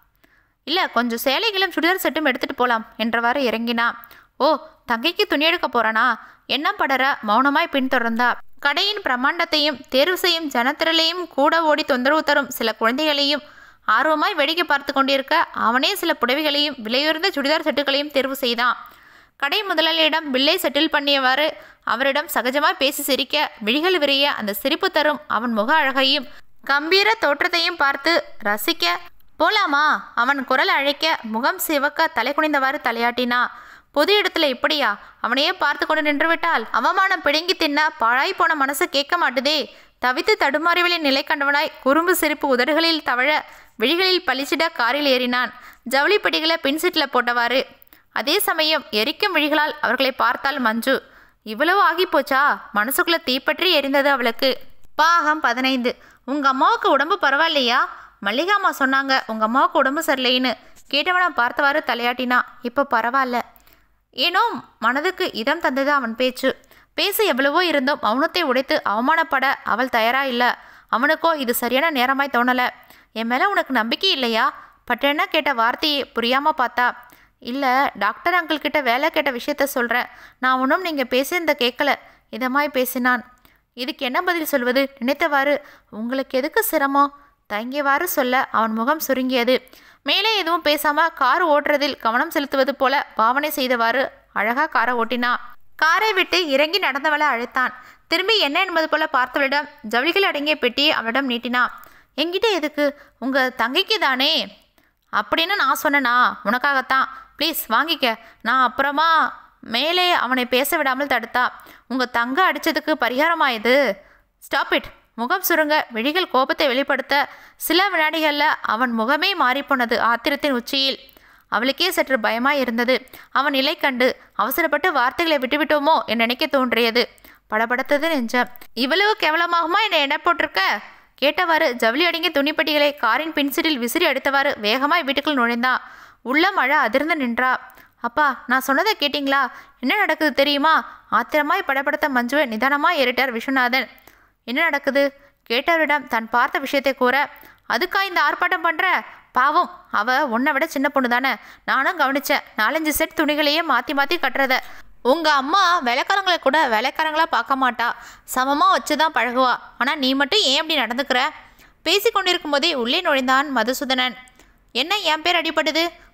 Speaker 1: இல்லை கொஞ்சம் சேலைகளும் சுடிதார் செட்டும் எடுத்துகிட்டு போகலாம் என்றவாறு இறங்கினான் ஓ தங்கைக்கு துணி எடுக்க போறானா எண்ணம் படர மௌனமாய் பின்தொடர்ந்தா கடையின் பிரம்மாண்டத்தையும் தேர்வு செய்யும் ஜனத்திரளையும் கூட ஓடி தொந்தரவு தரும் சில குழந்தைகளையும் ஆர்வமாய் வேடிக்கை பார்த்து கொண்டிருக்க அவனே சில புடவைகளையும் விலையுயர்ந்த சுடிதார் செட்டுகளையும் தேர்வு செய்தான் கடை முதலாளியிடம் பில்லை செட்டில் பண்ணியவாறு அவரிடம் சகஜமாய் பேசி சிரிக்க விழிகள் விரிய அந்த சிரிப்பு தரும் அவன் முக அழகையும் கம்பீர தோற்றத்தையும் பார்த்து ரசிக்க போலாமா அவன் குரல் அழைக்க முகம் சிவக்க தலை குனிந்தவாறு தலையாட்டினா பொது இடத்துல இப்படியா அவனையே பார்த்து கொண்டு நின்று விட்டால் அவமானம் பிடுங்கி தின்ன பாழாய் போன மனசு கேட்க மாட்டுதே தவித்து தடுமாறியவளின் நிலை கண்டவனாய் குறும்பு சிரிப்பு உதடுகளில் தவழ விழிகளில் பளிச்சிட காரில் ஏறினான் ஜவுளி பெட்டிகளை பின் சீட்டில் போட்டவாறு அதே சமயம் எரிக்கும் விழிகளால் அவர்களை பார்த்தால் மஞ்சு இவ்வளவு ஆகி போச்சா மனசுக்குள்ள தீப்பற்றி எரிந்தது அவளுக்கு பாகம் பதினைந்து உங்க அம்மாவுக்கு உடம்பு பரவாயில்லையா மல்லிகாம்மா சொன்னாங்க உங்க அம்மாவுக்கு உடம்பு சரியில்லைன்னு கேட்டவனை பார்த்தவாறு தலையாட்டினா இப்போ பரவாயில்ல ஏனோ மனதுக்கு இதம் தந்தது அவன் பேச்சு பேச எவ்வளவோ இருந்தும் மௌனத்தை உடைத்து அவமானப்பட அவள் தயாரா இல்லை அவனுக்கோ இது சரியான நேரமாய் தோணல என் மேலே உனக்கு நம்பிக்கை இல்லையா பட்டேன்னா கேட்ட வார்த்தையை புரியாம பார்த்தா இல்லை டாக்டர் அங்கிள் கிட்ட வேலை கேட்ட விஷயத்த சொல்கிறேன் நான் ஒன்றும் நீங்கள் பேசியிருந்த கேட்கல இதமாய் பேசினான் இதுக்கு என்ன பதில் சொல்வது நினைத்தவாறு உங்களுக்கு எதுக்கு சிரமம் தயங்கியவாறு சொல்ல அவன் முகம் சுருங்கியது மேலே எதுவும் பேசாம கார் ஓட்டுறதில் கவனம் செலுத்துவது போல பாவனை செய்தவாறு அழகா காரை ஓட்டினா காரை விட்டு இறங்கி நடந்தவளை அழைத்தான் திரும்பி என்ன என்பது போல பார்த்தவளிடம் ஜவுளிகள் அடங்கிய பெட்டியை அவளிடம் நீட்டினான் என்கிட்ட எதுக்கு உங்க தங்கைக்கு தானே அப்படின்னு நான் சொன்னேனா உனக்காகத்தான் ப்ளீஸ் வாங்கிக்க நான் அப்புறமா மேலே அவனை பேச விடாமல் தடுத்தா உங்கள் தங்க அடித்ததுக்கு பரிகாரமா இது ஸ்டாப் இட் முகம் சுருங்க விழிகள் கோபத்தை வெளிப்படுத்த சில வினாடிகளில் அவன் முகமே மாறிப்போனது ஆத்திரத்தின் உச்சியில் அவளுக்கே சற்று பயமாய் இருந்தது அவன் நிலை கண்டு அவசரப்பட்டு வார்த்தைகளை விட்டுவிட்டோமோ என நினைக்க தோன்றியது படபடத்தது நெஞ்சம் இவ்வளவு கேவலமாகுமா என்னை எடை போட்டிருக்க கேட்டவாறு ஜவுளி அடங்கிய துணிப்பட்டிகளை காரின் பின்சீட்டில் விசிறி அடித்தவாறு வேகமாய் வீட்டுக்குள் நுழைந்தான் உள்ள மழை அதிர்ந்து நின்றா அப்பா நான் சொன்னதை கேட்டிங்களா என்ன நடக்குது தெரியுமா ஆத்திரமாய் படபடத்த மஞ்சுவை நிதானமாய் ஏறிட்டார் விஸ்வநாதன் என்ன நடக்குது கேட்டவரிடம் தான் பார்த்த விஷயத்தை கூற அதுக்கா இந்த ஆர்ப்பாட்டம் பண்ற பாவம் அவ உன்னை விட சின்ன பொண்ணு தானே நானும் கவனிச்சேன் நாலஞ்சு செட் துணிகளையே மாற்றி மாற்றி கட்டுறத உங்க அம்மா வேலைக்காரங்களை கூட வேலைக்காரங்களா பார்க்க மாட்டா சமமாக வச்சு தான் பழகுவா ஆனால் நீ மட்டும் ஏன் இப்படி நடந்துக்கிற பேசி கொண்டிருக்கும் போதே உள்ளே நுழைந்தான் மதுசூதனன் என்ன என் பேர் அடிபட்டது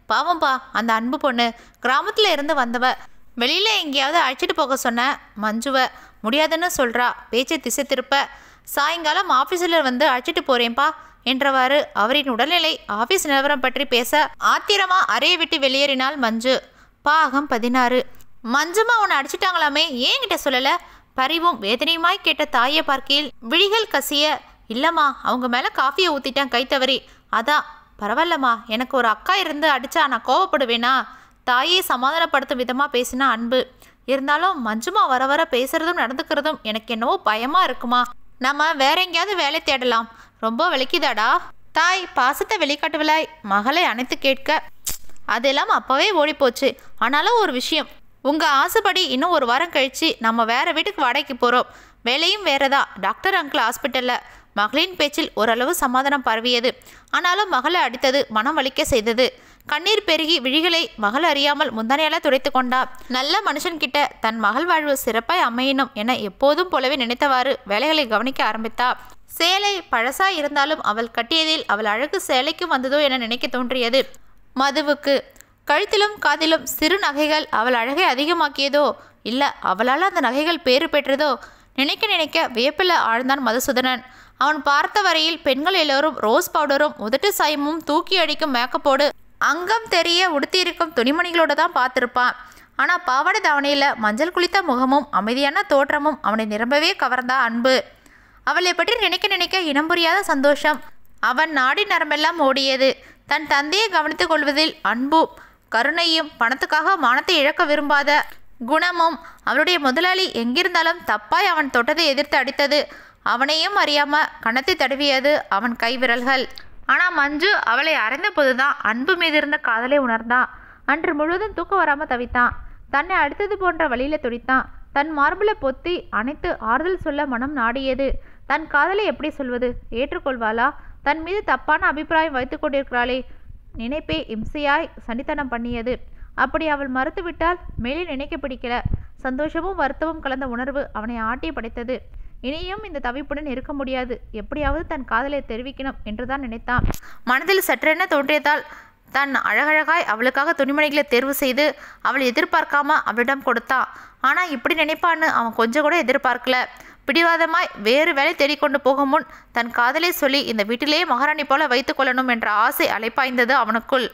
Speaker 1: பாவம்பா அந்த அன்பு பொண்ணு கிராமத்தில் இருந்து வந்தவ வெளியில் எங்கேயாவது அழைச்சிட்டு போக சொன்ன மஞ்சுவை முடியாதுன்னு சொல்கிறா பேச்சை திசை திருப்ப சாயங்காலம் ஆஃபீஸில் வந்து அழைச்சிட்டு போகிறேன்ப்பா என்றவாறு அவரின் உடல்நிலை ஆஃபீஸ் நிலவரம் பற்றி பேச ஆத்திரமா அறையை விட்டு வெளியேறினாள் மஞ்சு பாகம் பதினாறு மஞ்சுமா உன்னை அடிச்சிட்டாங்களாமே ஏன் கிட்ட சொல்லலை பரிவும் வேதனையுமாய் கேட்ட தாயை பார்க்கையில் விழிகள் கசிய இல்லைம்மா அவங்க மேலே காஃபியை ஊற்றிட்டேன் கை தவறி அதான் பரவாயில்லம்மா எனக்கு ஒரு அக்கா இருந்து அடிச்சா நான் கோவப்படுவேனா தாயை சமாதானப்படுத்தும் விதமாக பேசினா அன்பு இருந்தாலும் மஞ்சுமா வர வர பேசுறதும் நடந்துக்கிறதும் எனக்கு என்னவோ பயமாக இருக்குமா நம்ம வேற எங்கேயாவது வேலை தேடலாம் ரொம்ப வலிக்குதாடா தாய் பாசத்தை வெளிக்காட்டுவலாய் மகளை அணைத்து கேட்க அதெல்லாம் அப்போவே ஓடிப்போச்சு ஆனாலும் ஒரு விஷயம் உங்கள் ஆசைப்படி இன்னும் ஒரு வாரம் கழித்து நம்ம வேறு வீட்டுக்கு வாடகைக்கு போகிறோம் வேலையும் வேறதா டாக்டர் அங்கிள் ஹாஸ்பிட்டலில் மகளின் பேச்சில் ஓரளவு சமாதானம் பரவியது ஆனாலும் மகளை அடித்தது மனம் வலிக்க செய்தது கண்ணீர் பெருகி விழிகளை மகள் அறியாமல் முந்தானையால துடைத்து கொண்டா நல்ல மனுஷன்கிட்ட தன் மகள் வாழ்வு சிறப்பாய் அமையணும் என எப்போதும் போலவே நினைத்தவாறு வேலைகளை கவனிக்க ஆரம்பித்தா சேலை பழசா இருந்தாலும் அவள் கட்டியதில் அவள் அழகு சேலைக்கும் வந்ததோ என நினைக்க தோன்றியது மதுவுக்கு கழுத்திலும் காதிலும் சிறு நகைகள் அவள் அழகை அதிகமாக்கியதோ இல்லை அவளால் அந்த நகைகள் பேறு பெற்றதோ நினைக்க நினைக்க வியப்பில் ஆழ்ந்தான் மதுசூதனன் அவன் பார்த்த வரையில் பெண்கள் எல்லோரும் ரோஸ் பவுடரும் உதட்டு சாயமும் தூக்கி அடிக்கும் மேக்கப்போடு அங்கம் தெரிய உடுத்தியிருக்கும் துணிமணிகளோடு தான் பார்த்துருப்பான் ஆனால் பாவாடை தாவணையில் மஞ்சள் குளித்த முகமும் அமைதியான தோற்றமும் அவனை நிரம்பவே கவர்ந்தா அன்பு அவளை பற்றி நினைக்க நினைக்க இனம் புரியாத சந்தோஷம் அவன் நாடி நரம்பெல்லாம் ஓடியது தன் தந்தையை கவனித்துக் கொள்வதில் அன்பும் கருணையும் பணத்துக்காக மானத்தை இழக்க விரும்பாத குணமும் அவளுடைய முதலாளி எங்கிருந்தாலும் தப்பாய் அவன் தொட்டதை எதிர்த்து அடித்தது அவனையும் அறியாம கணத்தை தடவியது அவன் கைவிரல்கள் ஆனால் மஞ்சு அவளை அறைந்த போதுதான் அன்பு மீது இருந்த காதலை உணர்ந்தான் அன்று முழுவதும் தூக்கம் வராமல் தவித்தான் தன்னை அடித்தது போன்ற வழியில துடித்தான் தன் மார்பிள பொத்தி அனைத்து ஆறுதல் சொல்ல மனம் நாடியது தன் காதலை எப்படி சொல்வது ஏற்றுக்கொள்வாளா தன் மீது தப்பான அபிப்பிராயம் வைத்துக் கொண்டிருக்கிறாளே நினைப்பே இம்சையாய் சனித்தனம் பண்ணியது அப்படி அவள் மறுத்துவிட்டால் மேலே நினைக்க பிடிக்கல சந்தோஷமும் வருத்தமும் கலந்த உணர்வு அவனை ஆட்டி படைத்தது இனியும் இந்த தவிப்புடன் இருக்க முடியாது எப்படியாவது தன் காதலை தெரிவிக்கணும் என்றுதான் நினைத்தான் மனதில் சற்றென தோன்றியதால் தன் அழகழகாய் அவளுக்காக துணிமணிகளை தேர்வு செய்து அவள் எதிர்பார்க்காம அவளிடம் கொடுத்தான் ஆனால் இப்படி நினைப்பான்னு அவன் கொஞ்சம் கூட எதிர்பார்க்கல பிடிவாதமாய் வேறு வேலை தேடிக்கொண்டு போகும் முன் தன் காதலை சொல்லி இந்த வீட்டிலேயே மகாராணி போல வைத்துக் கொள்ளணும் என்ற ஆசை அலைப்பாய்ந்தது அவனுக்குள்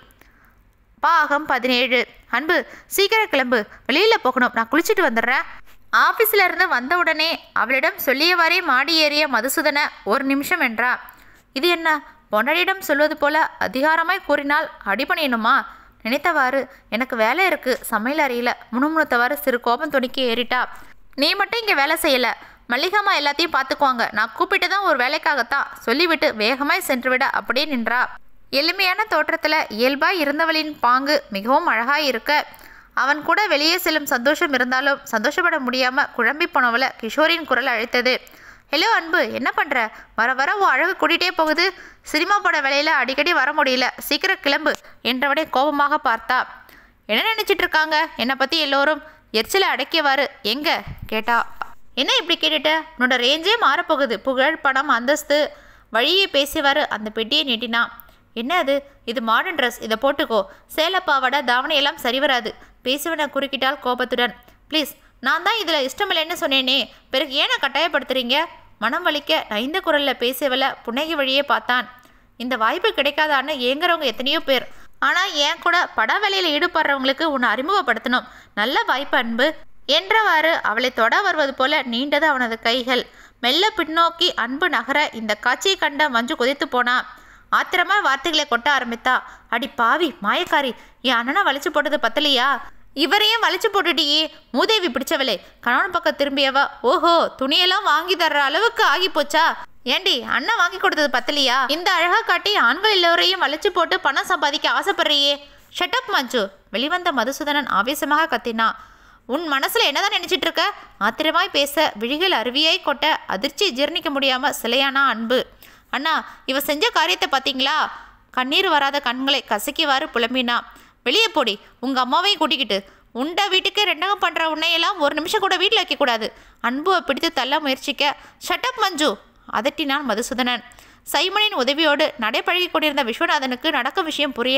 Speaker 1: பாகம் பதினேழு அன்பு சீக்கிரம் கிளம்பு வெளியில் போகணும் நான் குளிச்சுட்டு வந்துடுறேன் ஆஃபீஸில் இருந்து வந்த உடனே அவளிடம் சொல்லியவாறே மாடி ஏறிய மதுசூதன ஒரு நிமிஷம் என்றா இது என்ன பொண்டாடியிடம் சொல்வது போல அதிகாரமாய் கூறினால் அடிபணியணுமா நினைத்தவாறு எனக்கு வேலை இருக்கு சமையல் அறையில் முணுமுணுத்தவாறு சிறு கோபம் துணிக்கி ஏறிட்டா நீ மட்டும் இங்கே வேலை செய்யலை மல்லிகாமா எல்லாத்தையும் பார்த்துக்குவாங்க நான் கூப்பிட்டு தான் ஒரு வேலைக்காகத்தான் சொல்லிவிட்டு வேகமாய் சென்றுவிட அப்படியே நின்றா எளிமையான தோற்றத்தில் இயல்பாய் இருந்தவளின் பாங்கு மிகவும் அழகாய் இருக்க அவன் கூட வெளியே செல்லும் சந்தோஷம் இருந்தாலும் சந்தோஷப்பட முடியாம குழம்பி போனவள கிஷோரின் குரல் அழைத்தது ஹலோ அன்பு என்ன பண்ற வர வர உன் அழகு கூட்டிகிட்டே போகுது சினிமா பட வேலையில அடிக்கடி வர முடியல சீக்கிரம் கிளம்பு என்றவனை கோபமாக பார்த்தா என்ன நினைச்சிட்டு இருக்காங்க என்னை பத்தி எல்லோரும் எரிச்சலை அடக்கியவாறு எங்க கேட்டா என்ன இப்படி கேட்டுட்ட உன்னோட ரேஞ்சே மாறப்போகுது புகழ் பணம் அந்தஸ்து வழியை பேசியவாறு அந்த பெட்டியை நீட்டினான் என்ன அது இது மாடர்ன் ட்ரெஸ் இதை போட்டுக்கோ சேலப்பாவாடை தாவணையெல்லாம் சரி வராது பேசுவனை குறுக்கிட்டால் கோபத்துடன் ப்ளீஸ் நான் தான் இதில் இஷ்டமில்லைன்னு சொன்னேனே பிறகு ஏன் நான் கட்டாயப்படுத்துறீங்க மனம் வலிக்க நைந்த குரலில் பேசியவள புன்னகை வழியே பார்த்தான் இந்த வாய்ப்பு கிடைக்காதான்னு ஏங்குறவங்க எத்தனையோ பேர் ஆனால் ஏன் கூட பட வேலையில் ஈடுபடுறவங்களுக்கு உன்னை அறிமுகப்படுத்தணும் நல்ல வாய்ப்பு அன்பு என்றவாறு அவளை தொட வருவது போல நீண்டது அவனது கைகள் மெல்ல பின்னோக்கி அன்பு நகர இந்த காட்சியை கண்ட மஞ்சு கொதித்து போனான் ஆத்திரமா வார்த்தைகளை கொட்ட ஆரம்பித்தா அடி பாவி மாயக்காரி என் அண்ணனை வலிச்சு போட்டது பத்தலையா இவரையும் வலிச்சு போட்டுட்டியே மூதேவி பிடிச்சவளே கணவன் பக்கம் திரும்பியவா ஓஹோ துணியெல்லாம் வாங்கி தர்ற அளவுக்கு ஆகி போச்சா ஏண்டி அண்ணன் வாங்கி கொடுத்தது பத்தலையா இந்த அழகா காட்டி ஆண்கள் எல்லோரையும் வலிச்சு போட்டு பணம் சம்பாதிக்க ஆசைப்படுறியே ஷட்டப் மஞ்சு வெளிவந்த மதுசூதனன் ஆவேசமாக கத்தினான் உன் மனசுல என்னதான் நினைச்சிட்டு இருக்க ஆத்திரமாய் பேச விழிகள் அருவியாய் கொட்ட அதிர்ச்சி ஜீர்ணிக்க முடியாம சிலையானா அன்பு அண்ணா இவ செஞ்ச காரியத்தை பார்த்தீங்களா கண்ணீர் வராத கண்களை கசக்கிவாறு புலம்பினா வெளியே போடி உங்க அம்மாவையும் கூட்டிக்கிட்டு உண்ட வீட்டுக்கு ரெண்டகம் பண்ற உன்னையெல்லாம் ஒரு நிமிஷம் கூட வீட்டில் வைக்கக்கூடாது அன்புவை பிடித்து தள்ள முயற்சிக்க ஷட்டப் மஞ்சு அதட்டினான் மதுசூதனன் சைமனின் உதவியோடு நடைபழகி கொண்டிருந்த விஸ்வநாதனுக்கு நடக்கும் விஷயம் புரியல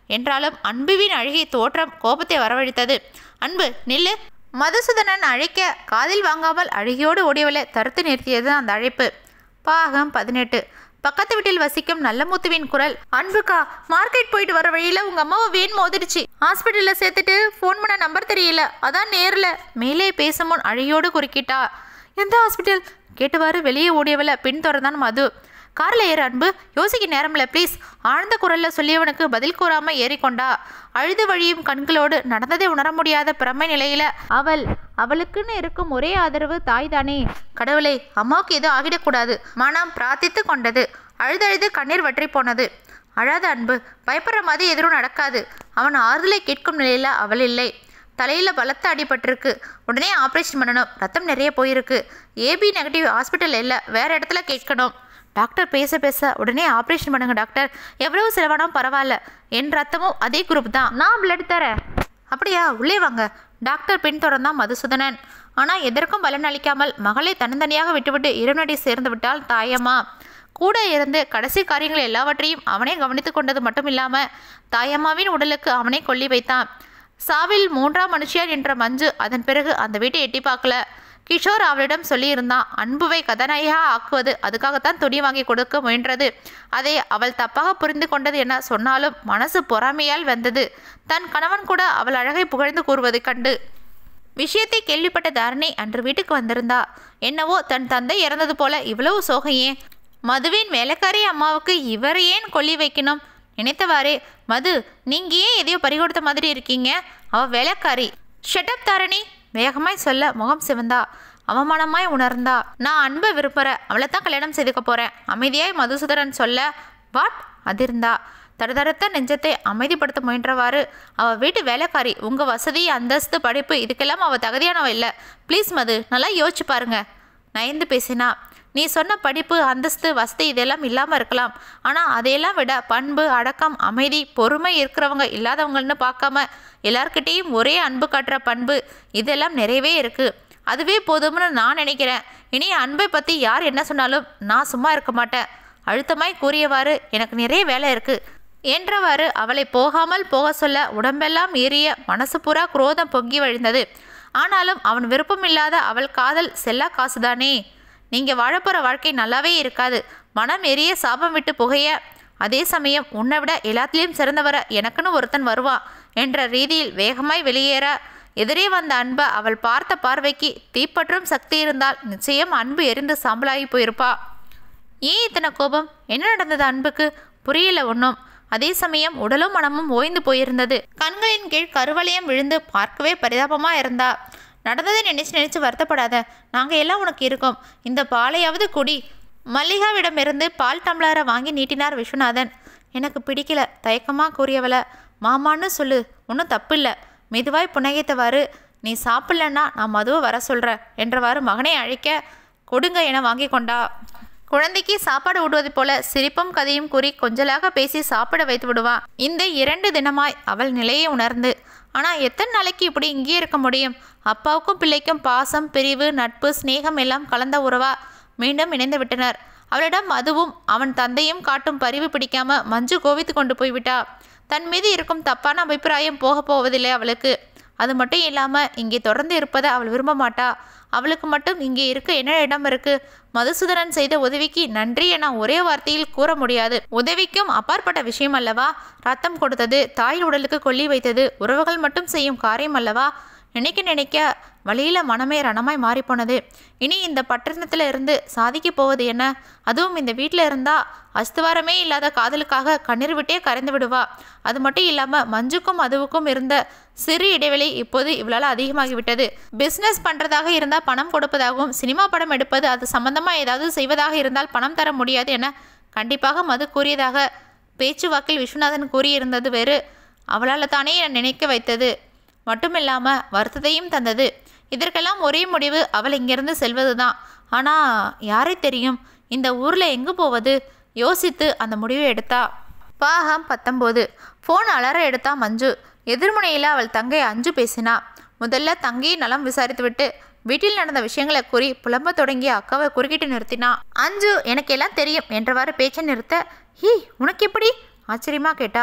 Speaker 1: என்றாலும் அன்புவின் அழுகை தோற்றம் கோபத்தை வரவழைத்தது அன்பு நில்லு மதுசூதனன் அழைக்க காதில் வாங்காமல் அழுகியோடு ஓடியவளை தடுத்து நிறுத்தியது அந்த அழைப்பு பாகம் பதினெட்டு பக்கத்து வீட்டில் வசிக்கும் நல்லமுத்துவின் குரல் அன்புக்கா மார்க்கெட் போயிட்டு வர வழியில உங்க அம்மாவை வேன் மோதிடுச்சு ஹாஸ்பிட்டல்ல சேர்த்துட்டு ஃபோன் பண்ண நம்பர் தெரியல அதான் நேர்ல மேலே பேசும் முன் அழியோடு குறுக்கிட்டா எந்த ஹாஸ்பிட்டல் கேட்டவாறு வெளியே ஓடியவள பின் தொடர்ந்தான் மது கார்ல ஏறு அன்பு யோசிக்க நேரம்ல ப்ளீஸ் ஆழ்ந்த குரல்ல சொல்லியவனுக்கு பதில் கூறாம ஏறிக்கொண்டா அழுது வழியும் கண்களோடு நடந்ததை உணர முடியாத பிரமை நிலையில அவள் அவளுக்குன்னு இருக்கும் ஒரே ஆதரவு தாய் தானே கடவுளே அம்மாவுக்கு எதுவும் ஆகிடக்கூடாது மனம் பிரார்த்தித்து கொண்டது அழுதழுது கண்ணீர் வற்றி போனது அழாத அன்பு பயப்படுற மாதிரி எதுவும் நடக்காது அவன் ஆறுதலை கேட்கும் நிலையில அவள் இல்லை தலையில் பலத்த அடிபட்டிருக்கு உடனே ஆப்ரேஷன் பண்ணணும் ரத்தம் நிறைய போயிருக்கு ஏபி நெகட்டிவ் ஹாஸ்பிட்டல் இல்லை வேற இடத்துல கேட்கணும் டாக்டர் பேச பேச உடனே ஆப்ரேஷன் பண்ணுங்க டாக்டர் எவ்வளவு செலவானாலும் பரவாயில்ல என் ரத்தமும் அதே குரூப் தான் நான் பிளட் தரேன் அப்படியா உள்ளே வாங்க டாக்டர் பின்தொடர்ந்தான் மதுசூதனன் ஆனால் எதற்கும் பலன் அளிக்காமல் மகளை தன்னந்தனியாக விட்டுவிட்டு இரவனடி சேர்ந்து விட்டால் தாயம்மா கூட இருந்து கடைசி காரியங்கள் எல்லாவற்றையும் அவனே கவனித்து கொண்டது மட்டும் இல்லாமல் தாயம்மாவின் உடலுக்கு அவனே கொல்லி வைத்தான் சாவில் மூன்றாம் மனுஷியார் என்ற மஞ்சு அதன் பிறகு அந்த வீட்டை எட்டி பார்க்கல கிஷோர் அவளிடம் சொல்லியிருந்தான் அன்புவை கதாநாயகா ஆக்குவது அதுக்காகத்தான் துணி வாங்கி கொடுக்க முயன்றது அதை அவள் தப்பாக புரிந்து கொண்டது என சொன்னாலும் மனசு பொறாமையால் வந்தது தன் கணவன் கூட அவள் அழகை புகழ்ந்து கூறுவது கண்டு விஷயத்தை கேள்விப்பட்ட தாரணி அன்று வீட்டுக்கு வந்திருந்தா என்னவோ தன் தந்தை இறந்தது போல இவ்வளவு சோகம் ஏன் மதுவின் வேலைக்காரி அம்மாவுக்கு இவரை ஏன் கொல்லி வைக்கணும் நினைத்தவாறே மது நீங்க ஏன் எதையோ பறிகொடுத்த மாதிரி இருக்கீங்க அவ வேலைக்காரி ஷட்டப் தாரணி வேகமாய் சொல்ல முகம் சிவந்தா அவமானமாய் உணர்ந்தா நான் அன்பை விரும்புகிறேன் அவளை தான் கல்யாணம் செய்துக்க போறேன் அமைதியாய் மதுசூதரன் சொல்ல வாட் அதிர்ந்தா தடுதடுத்த நெஞ்சத்தை அமைதிப்படுத்த முயன்றவாறு அவ வீட்டு வேலைக்காரி உங்க வசதி அந்தஸ்து படிப்பு இதுக்கெல்லாம் அவ தகுதியானவ இல்லை ப்ளீஸ் மது நல்லா யோசிச்சு பாருங்க நயந்து பேசினா நீ சொன்ன படிப்பு அந்தஸ்து வசதி இதெல்லாம் இல்லாமல் இருக்கலாம் ஆனால் அதையெல்லாம் விட பண்பு அடக்கம் அமைதி பொறுமை இருக்கிறவங்க இல்லாதவங்கன்னு பார்க்காம எல்லார்கிட்டேயும் ஒரே அன்பு காட்டுற பண்பு இதெல்லாம் நிறையவே இருக்குது அதுவே போதும்னு நான் நினைக்கிறேன் இனி அன்பை பற்றி யார் என்ன சொன்னாலும் நான் சும்மா இருக்க மாட்டேன் அழுத்தமாய் கூறியவாறு எனக்கு நிறைய வேலை இருக்குது என்றவாறு அவளை போகாமல் போக சொல்ல உடம்பெல்லாம் ஏறிய மனசு பூரா குரோதம் பொங்கி வழிந்தது ஆனாலும் அவன் விருப்பமில்லாத அவள் காதல் செல்லா காசுதானே நீங்கள் வாழப்போகிற வாழ்க்கை நல்லாவே இருக்காது மனம் எரிய சாபம் விட்டு புகைய அதே சமயம் உன்னை விட எல்லாத்துலேயும் சிறந்தவர எனக்குன்னு ஒருத்தன் வருவான் என்ற ரீதியில் வேகமாய் வெளியேற எதிரே வந்த அன்பை அவள் பார்த்த பார்வைக்கு தீப்பற்றும் சக்தி இருந்தால் நிச்சயம் அன்பு எரிந்து சாம்பலாகி போயிருப்பா ஏன் இத்தனை கோபம் என்ன நடந்தது அன்புக்கு புரியல ஒன்றும் அதே சமயம் உடலும் மனமும் ஓய்ந்து போயிருந்தது கண்களின் கீழ் கருவளையம் விழுந்து பார்க்கவே பரிதாபமா இருந்தா நடந்ததை நினைச்சு நினைச்சு வருத்தப்படாத நாங்க எல்லாம் உனக்கு இருக்கோம் இந்த பாலையாவது குடி மல்லிகாவிடமிருந்து பால் டம்ளரை வாங்கி நீட்டினார் விஸ்வநாதன் எனக்கு பிடிக்கல தயக்கமா கூறியவள மாமான்னு சொல்லு ஒன்றும் தப்பில்லை மெதுவாய் புன்னகைத்தவாறு நீ சாப்பிடலன்னா நான் மதுவை வர சொல்கிறேன் என்றவாறு மகனை அழைக்க கொடுங்க என வாங்கி கொண்டா குழந்தைக்கு சாப்பாடு ஊட்டுவது போல சிரிப்பும் கதையும் கூறி கொஞ்சலாக பேசி சாப்பிட வைத்து விடுவான் இந்த இரண்டு தினமாய் அவள் நிலையை உணர்ந்து ஆனால் எத்தனை நாளைக்கு இப்படி இங்கேயே இருக்க முடியும் அப்பாவுக்கும் பிள்ளைக்கும் பாசம் பிரிவு நட்பு சிநேகம் எல்லாம் கலந்த உறவா மீண்டும் இணைந்து விட்டனர் அவளிடம் அதுவும் அவன் தந்தையும் காட்டும் பரிவு பிடிக்காம மஞ்சு கோவித்து கொண்டு போய்விட்டா தன் மீது இருக்கும் தப்பான அபிப்பிராயம் போக போவதில்லை அவளுக்கு அது மட்டும் இல்லாமல் இங்கே தொடர்ந்து இருப்பதை அவள் விரும்ப மாட்டா அவளுக்கு மட்டும் இங்கே இருக்க என்ன இடம் இருக்கு மதுசூதனன் செய்த உதவிக்கு நன்றி என ஒரே வார்த்தையில் கூற முடியாது உதவிக்கும் அப்பாற்பட்ட விஷயம் அல்லவா ரத்தம் கொடுத்தது தாய் உடலுக்கு கொல்லி வைத்தது உறவுகள் மட்டும் செய்யும் காரியம் அல்லவா நினைக்க நினைக்க வழியில மனமே ரணமாய் மாறிப்போனது இனி இந்த பட்டணத்துல இருந்து சாதிக்க போவது என்ன அதுவும் இந்த வீட்டில் இருந்தா அஸ்துவாரமே இல்லாத காதலுக்காக கண்ணீர் விட்டே கரைந்து விடுவா அது மட்டும் இல்லாம மஞ்சுக்கும் அதுவுக்கும் இருந்த சிறு இடைவெளி இப்போது இவளால் அதிகமாகிவிட்டது பிஸ்னஸ் பண்றதாக இருந்தால் பணம் கொடுப்பதாகவும் சினிமா படம் எடுப்பது அது சம்பந்தமா ஏதாவது செய்வதாக இருந்தால் பணம் தர முடியாது என கண்டிப்பாக மது கூறியதாக பேச்சுவாக்கில் விஸ்வநாதன் கூறியிருந்தது வேறு அவளால் தானே என நினைக்க வைத்தது மட்டுமில்லாமல் வருத்தத்தையும் தந்தது இதற்கெல்லாம் ஒரே முடிவு அவள் இங்கிருந்து செல்வது தான் ஆனால் யாரை தெரியும் இந்த ஊரில் எங்கே போவது யோசித்து அந்த முடிவை எடுத்தா பாகம் பத்தொம்போது ஃபோன் அலற எடுத்தா மஞ்சு எதிர்முனையில் அவள் தங்கை அஞ்சு பேசினா முதல்ல தங்கையை நலம் விசாரித்துவிட்டு வீட்டில் நடந்த விஷயங்களை கூறி புலம்ப தொடங்கிய அக்காவை குறுக்கிட்டு நிறுத்தினா அஞ்சு எனக்கு எல்லாம் தெரியும் என்றவாறு பேச்சை நிறுத்த ஹீ உனக்கு எப்படி ஆச்சரியமா கேட்டா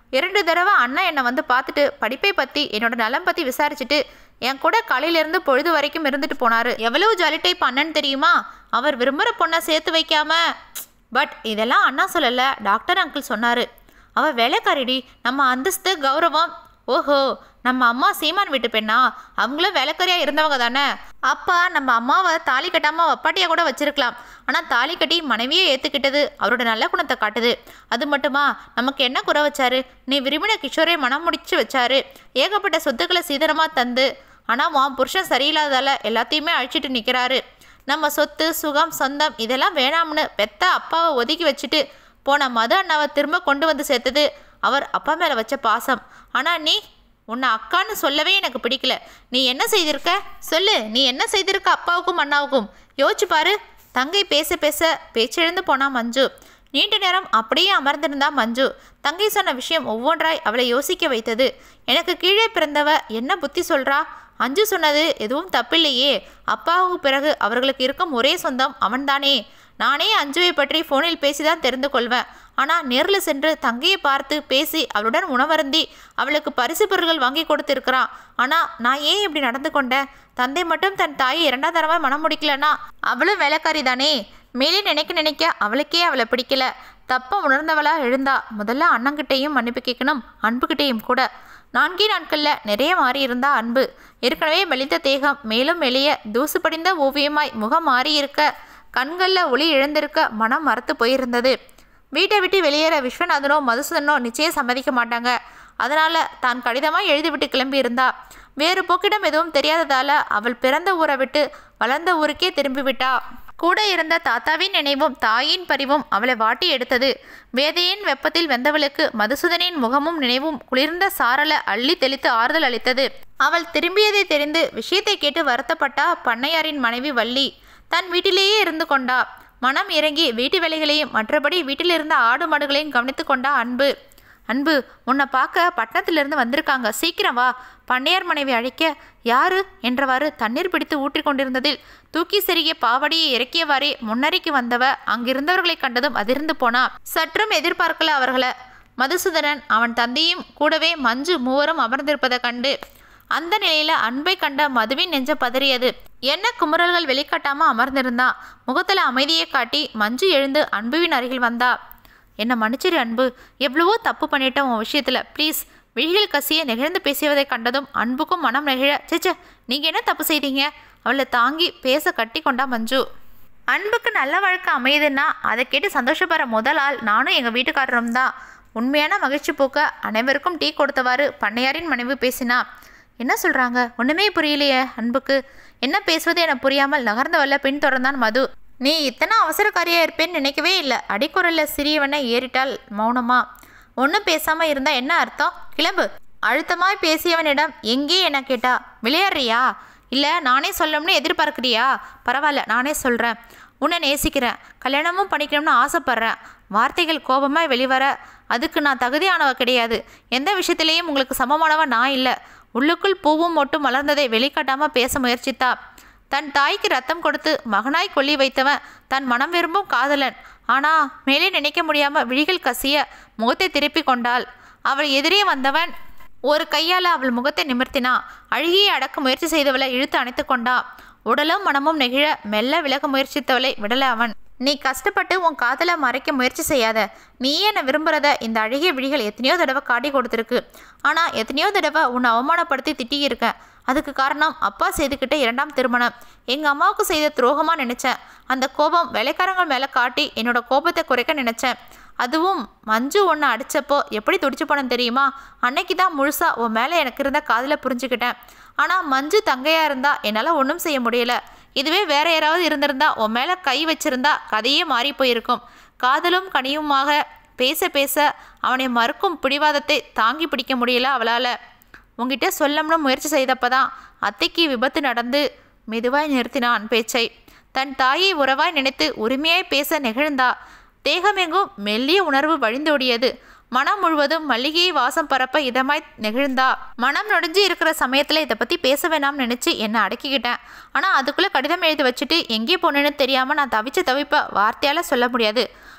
Speaker 1: இரண்டு தடவை அண்ணன் என்னை வந்து பார்த்துட்டு படிப்பை பற்றி என்னோட நலம் பற்றி விசாரிச்சுட்டு என் கூட காலையிலேருந்து பொழுது வரைக்கும் இருந்துட்டு போனார் எவ்வளவு ஜாலி டைப் அண்ணன் தெரியுமா அவர் விரும்புகிற பொண்ணை சேர்த்து வைக்காம பட் இதெல்லாம் அண்ணா சொல்லலை டாக்டர் அங்கிள் சொன்னார் அவள் வேலைக்காரிடி நம்ம அந்தஸ்து கௌரவம் ஓஹோ நம்ம அம்மா சீமான் வீட்டு பெண்ணா அவங்களும் வேலைக்காரியாக இருந்தவங்க தானே அப்பா நம்ம அம்மாவை தாலி கட்டாமல் வப்பாட்டியாக கூட வச்சிருக்கலாம் ஆனால் தாலி கட்டி மனைவியே ஏற்றுக்கிட்டது அவரோட நல்ல குணத்தை காட்டுது அது மட்டுமா நமக்கு என்ன குறை வச்சாரு நீ விரும்பின கிஷோரை மனம் முடிச்சு வச்சாரு ஏகப்பட்ட சொத்துக்களை சீதனமாக தந்து ஆனால் உன் புருஷன் சரியில்லாததால எல்லாத்தையுமே அழிச்சிட்டு நிற்கிறாரு நம்ம சொத்து சுகம் சொந்தம் இதெல்லாம் வேணாம்னு பெத்த அப்பாவை ஒதுக்கி வச்சுட்டு போன மது அண்ணாவை திரும்ப கொண்டு வந்து சேர்த்தது அவர் அப்பா மேலே வச்ச பாசம் ஆனால் நீ உன்னை அக்கான்னு சொல்லவே எனக்கு பிடிக்கல நீ என்ன செய்திருக்க சொல்லு நீ என்ன செய்திருக்க அப்பாவுக்கும் அண்ணாவுக்கும் யோசிச்சு பாரு தங்கை பேச பேச பேச்செழுந்து போனா மஞ்சு நீண்ட நேரம் அப்படியே அமர்ந்திருந்தா மஞ்சு தங்கை சொன்ன விஷயம் ஒவ்வொன்றாய் அவளை யோசிக்க வைத்தது எனக்கு கீழே பிறந்தவ என்ன புத்தி சொல்றா அஞ்சு சொன்னது எதுவும் தப்பில்லையே அப்பாவுக்கு பிறகு அவர்களுக்கு இருக்கும் ஒரே சொந்தம் அவன்தானே நானே அஞ்சுவை பற்றி ஃபோனில் பேசி தான் தெரிந்து கொள்வேன் ஆனால் நேரில் சென்று தங்கையை பார்த்து பேசி அவளுடன் உணவருந்தி அவளுக்கு பரிசு பொருட்கள் வாங்கி கொடுத்திருக்கிறான் ஆனால் நான் ஏன் இப்படி நடந்து கொண்டேன் தந்தை மட்டும் தன் தாயை இரண்டாம் தரமாக மனம் முடிக்கலனா அவளும் வேலைக்காரி தானே மேலே நினைக்க நினைக்க அவளுக்கே அவளை பிடிக்கல தப்ப உணர்ந்தவளா எழுந்தா முதல்ல அண்ணங்கிட்டேயும் மன்னிப்பு கேட்கணும் அன்புகிட்டேயும் கூட நான்கே நாட்களில் நிறைய மாறி இருந்தா அன்பு ஏற்கனவே மெலிந்த தேகம் மேலும் மெலிய தூசு படிந்த ஓவியமாய் முகம் மாறியிருக்க கண்களில் ஒளி இழந்திருக்க மனம் மறத்து போயிருந்தது வீட்டை விட்டு வெளியேற விஸ்வநாதனோ மதுசூதனோ நிச்சயம் சம்மதிக்க மாட்டாங்க அதனால் தான் கடிதமாக எழுதிவிட்டு கிளம்பியிருந்தா வேறு போக்கிடம் எதுவும் தெரியாததால அவள் பிறந்த ஊரை விட்டு வளர்ந்த ஊருக்கே திரும்பிவிட்டா கூட இருந்த தாத்தாவின் நினைவும் தாயின் பரிவும் அவளை வாட்டி எடுத்தது வேதையின் வெப்பத்தில் வெந்தவளுக்கு மதுசூதனின் முகமும் நினைவும் குளிர்ந்த சாரல அள்ளி தெளித்து ஆறுதல் அளித்தது அவள் திரும்பியதை தெரிந்து விஷயத்தை கேட்டு வருத்தப்பட்டா பண்ணையாரின் மனைவி வள்ளி தன் வீட்டிலேயே இருந்து கொண்டா மனம் இறங்கி வீட்டு வேலைகளையும் மற்றபடி வீட்டில் இருந்த ஆடு மாடுகளையும் கவனித்து கொண்டா அன்பு அன்பு உன்னை பார்க்க பட்டணத்திலிருந்து வந்திருக்காங்க சீக்கிரம் வா பண்ணையார் மனைவி அழைக்க யாரு என்றவாறு தண்ணீர் பிடித்து ஊற்றிக் கொண்டிருந்ததில் தூக்கி செருகிய பாவடியை இறக்கியவாறே முன்னறிக்கு வந்தவ அங்கிருந்தவர்களை கண்டதும் அதிர்ந்து போனா சற்றும் எதிர்பார்க்கல அவர்களை மதுசூதனன் அவன் தந்தையும் கூடவே மஞ்சு மூவரும் அமர்ந்திருப்பதை கண்டு அந்த நிலையில அன்பை கண்ட மதுவின் நெஞ்ச பதறியது என்ன குமுறல்கள் வெளிக்காட்டாம அமர்ந்திருந்தா முகத்துல அமைதியை காட்டி மஞ்சு எழுந்து அன்புவின் அருகில் வந்தா என்ன மன்னிச்சிரு அன்பு எவ்வளவோ தப்பு பண்ணிட்டேன் உன் விஷயத்துல ப்ளீஸ் விழிகள் கசிய நெகிழ்ந்து பேசியதை கண்டதும் அன்புக்கும் மனம் நெகிழ சேச்சே நீங்க என்ன தப்பு செய்தீங்க அவளை தாங்கி பேச கட்டி கொண்டா மஞ்சு அன்புக்கு நல்ல வழக்கம் அமையுதுன்னா அதை கேட்டு சந்தோஷப்படுற முதல் ஆள் நானும் எங்கள் வீட்டுக்காரரும் தான் உண்மையான மகிழ்ச்சி போக்க அனைவருக்கும் டீ கொடுத்தவாறு பண்ணையாரின் மனைவி பேசினா என்ன சொல்கிறாங்க ஒன்றுமே புரியலையே அன்புக்கு என்ன பேசுவது என புரியாமல் நகர்ந்தவல்ல பின்தொடர்ந்தான் மது நீ இத்தனை அவசரக்காரியாக இருப்பேன்னு நினைக்கவே இல்லை அடிக்குரலில் சிறியவனை ஏறிட்டால் மௌனமா ஒன்றும் பேசாமல் இருந்தால் என்ன அர்த்தம் கிளம்பு அழுத்தமாய் பேசியவனிடம் எங்கே என கேட்டா விளையாடுறியா இல்லை நானே சொல்லணும்னு எதிர்பார்க்குறியா பரவாயில்ல நானே சொல்கிறேன் உன்னை நேசிக்கிறேன் கல்யாணமும் பண்ணிக்கணும்னு ஆசைப்பட்றேன் வார்த்தைகள் கோபமாக வெளிவர அதுக்கு நான் தகுதியானவ கிடையாது எந்த விஷயத்திலையும் உங்களுக்கு சமமானவ நான் இல்லை உள்ளுக்குள் பூவும் மொட்டும் மலர்ந்ததை வெளிக்காட்டாமல் பேச முயற்சித்தா தன் தாய்க்கு ரத்தம் கொடுத்து மகனாய் கொல்லி வைத்தவன் தன் மனம் விரும்பும் காதலன் ஆனா மேலே நினைக்க முடியாம விழிகள் கசிய முகத்தை திருப்பி கொண்டாள் அவள் எதிரே வந்தவன் ஒரு கையால் அவள் முகத்தை நிமிர்த்தினா அழுகியை அடக்க முயற்சி செய்தவளை இழுத்து அணைத்து கொண்டா உடலும் மனமும் நெகிழ மெல்ல விலக முயற்சித்தவளை விடல அவன் நீ கஷ்டப்பட்டு உன் காதலை மறைக்க முயற்சி செய்யாத நீயே என்னை விரும்புறத இந்த அழகிய விழிகள் எத்தனையோ தடவை காட்டி கொடுத்துருக்கு ஆனால் எத்தனையோ தடவை உன்னை அவமானப்படுத்தி திட்டியிருக்கேன் அதுக்கு காரணம் அப்பா செய்துக்கிட்ட இரண்டாம் திருமணம் எங்கள் அம்மாவுக்கு செய்த துரோகமாக நினச்சேன் அந்த கோபம் வேலைக்காரங்க மேலே காட்டி என்னோட கோபத்தை குறைக்க நினச்சேன் அதுவும் மஞ்சு ஒன்று அடித்தப்போ எப்படி துடிச்சு போனேன் தெரியுமா அன்னைக்கு தான் முழுசாக உன் மேலே எனக்கு இருந்த காதலை புரிஞ்சுக்கிட்டேன் ஆனால் மஞ்சு தங்கையாக இருந்தா என்னால் ஒன்றும் செய்ய முடியல இதுவே வேற யாராவது இருந்திருந்தா உன் மேலே கை வச்சிருந்தா கதையே மாறி போயிருக்கும் காதலும் கனியுமாக பேச பேச அவனை மறுக்கும் பிடிவாதத்தை தாங்கி பிடிக்க முடியல அவளால் உங்ககிட்ட சொல்லணும்னு முயற்சி செய்தப்ப தான் அத்தைக்கு விபத்து நடந்து மெதுவாய் நிறுத்தினான் பேச்சை தன் தாயை உறவாய் நினைத்து உரிமையாய் பேச நெகிழ்ந்தா தேகமெங்கும் மெல்லிய உணர்வு வழிந்தோடியது மனம் முழுவதும் மல்லிகையை வாசம் பரப்ப இதமாய் நெகிழ்ந்தா மனம் நொடிஞ்சு இருக்கிற சமயத்தில் இதை பற்றி பேச வேணாம்னு நினச்சி என்னை அடக்கிக்கிட்டேன் ஆனால் அதுக்குள்ளே கடிதம் எழுதி வச்சுட்டு எங்கே போனேன்னு தெரியாமல் நான் தவிச்ச தவிப்ப வார்த்தையால் சொல்ல முடியாது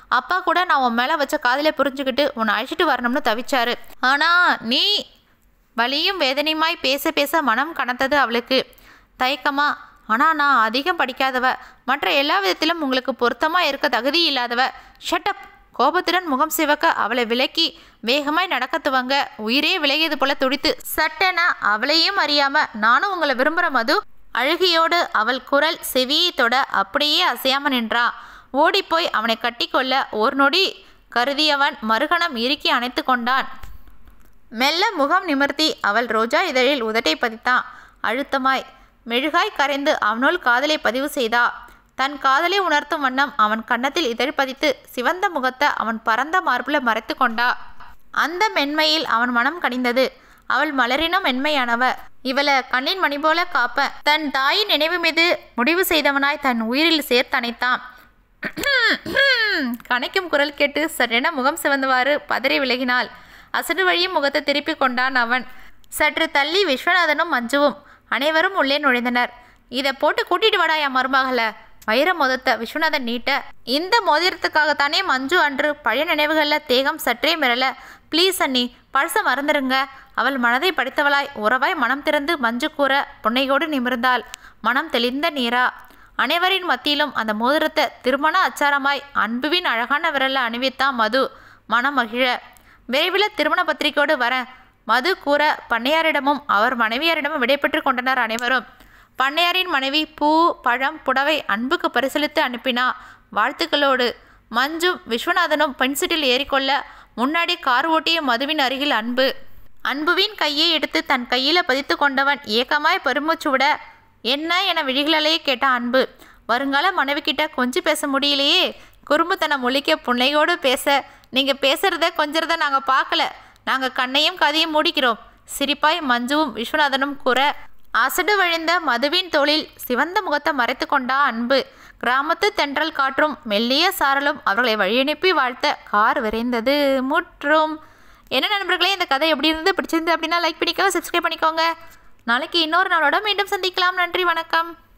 Speaker 1: அப்பா கூட நான் உன் மேலே வச்ச காதலை புரிஞ்சுக்கிட்டு உன்னை அழைச்சிட்டு வரணும்னு தவிச்சாரு ஆனால் நீ வலியும் வேதனையுமாய் பேச பேச மனம் கனத்தது அவளுக்கு தயக்கமா ஆனால் நான் அதிகம் படிக்காதவ மற்ற எல்லா விதத்திலும் உங்களுக்கு பொருத்தமாக இருக்க தகுதி இல்லாதவ ஷட்டப் கோபத்துடன் முகம் சிவக்க அவளை விலக்கி வேகமாய் நடக்க துவங்க உயிரே விலகியது போல துடித்து சட்டென அவளையும் அறியாம நானும் உங்களை விரும்புகிற மது அழுகையோடு அவள் குரல் செவியை தொட அப்படியே அசையாம நின்றா ஓடிப்போய் அவனை கட்டிக்கொள்ள ஒரு நொடி கருதியவன் மறுகணம் இறுக்கி அணைத்து கொண்டான் மெல்ல முகம் நிமிர்த்தி அவள் ரோஜா இதழில் உதட்டை பதித்தான் அழுத்தமாய் மெழுகாய் கரைந்து அவனுள் காதலை பதிவு செய்தா தன் காதலை உணர்த்தும் வண்ணம் அவன் கன்னத்தில் இதழ் பதித்து சிவந்த முகத்தை அவன் பரந்த மார்புல மறைத்து கொண்டா அந்த மென்மையில் அவன் மனம் கனிந்தது அவள் மலரினும் மென்மையானவ இவளை கண்ணின் மணி போல காப்ப தன் தாயின் நினைவு மீது முடிவு செய்தவனாய் தன் உயிரில் சேர்த்தணைத்தான் கனைக்கும் குரல் கேட்டு சற்றென முகம் சிவந்தவாறு பதறி விலகினாள் அசடு வழியும் முகத்தை திருப்பிக் கொண்டான் அவன் சற்று தள்ளி விஸ்வநாதனும் மஞ்சுவும் அனைவரும் உள்ளே நுழைந்தனர் இதை போட்டு கூட்டிட்டு வாடா என் மருமகள வைர மோதத்தை விஸ்வநாதன் நீட்ட இந்த மோதிரத்துக்காகத்தானே மஞ்சு அன்று பழைய நினைவுகளில் தேகம் சற்றே மிரள ப்ளீஸ் அண்ணி பழச மறந்துருங்க அவள் மனதை படித்தவளாய் உறவாய் மனம் திறந்து மஞ்சு கூற புன்னையோடு நிமிர்ந்தாள் மனம் தெளிந்த நீரா அனைவரின் மத்தியிலும் அந்த மோதிரத்தை திருமண அச்சாரமாய் அன்புவின் அழகான விரல்ல அணிவித்தான் மது மனம் மகிழ விரைவில் திருமண பத்திரிகையோடு வரேன் மது கூற பண்ணையாரிடமும் அவர் மனைவியாரிடமும் விடைபெற்று கொண்டனர் அனைவரும் பண்ணையாரின் மனைவி பூ பழம் புடவை அன்புக்கு பரிசீலித்து அனுப்பினா வாழ்த்துக்களோடு மஞ்சும் விஸ்வநாதனும் பென்சிட்டில் ஏறிக்கொள்ள முன்னாடி கார் ஓட்டிய மதுவின் அருகில் அன்பு அன்புவின் கையை எடுத்து தன் கையில் பதித்து கொண்டவன் ஏக்கமாய் பெருமூச்சு விட என்ன என விழிகளாலேயே கேட்ட அன்பு வருங்கால மனைவி கிட்ட கொஞ்சி பேச முடியலையே குறும்புத்தனம் ஒழிக்க புன்னையோடு பேச நீங்கள் பேசுறத கொஞ்சறத நாங்கள் பார்க்கல நாங்கள் கண்ணையும் கதையும் மூடிக்கிறோம் சிரிப்பாய் மஞ்சுவும் விஸ்வநாதனும் கூற அசடு வழிந்த மதுவின் தோளில் சிவந்த முகத்தை மறைத்து கொண்டா அன்பு கிராமத்து தென்றல் காற்றும் மெல்லிய சாரலும் அவர்களை வழியனுப்பி வாழ்த்த கார் விரைந்தது முற்றும் என்ன நண்பர்களே இந்த கதை எப்படி இருந்து பிடிச்சிருந்து அப்படின்னா லைக் பண்ணிக்கோ சப்ஸ்கிரைப் பண்ணிக்கோங்க நாளைக்கு இன்னொரு நாளோட மீண்டும் சந்திக்கலாம் நன்றி வணக்கம்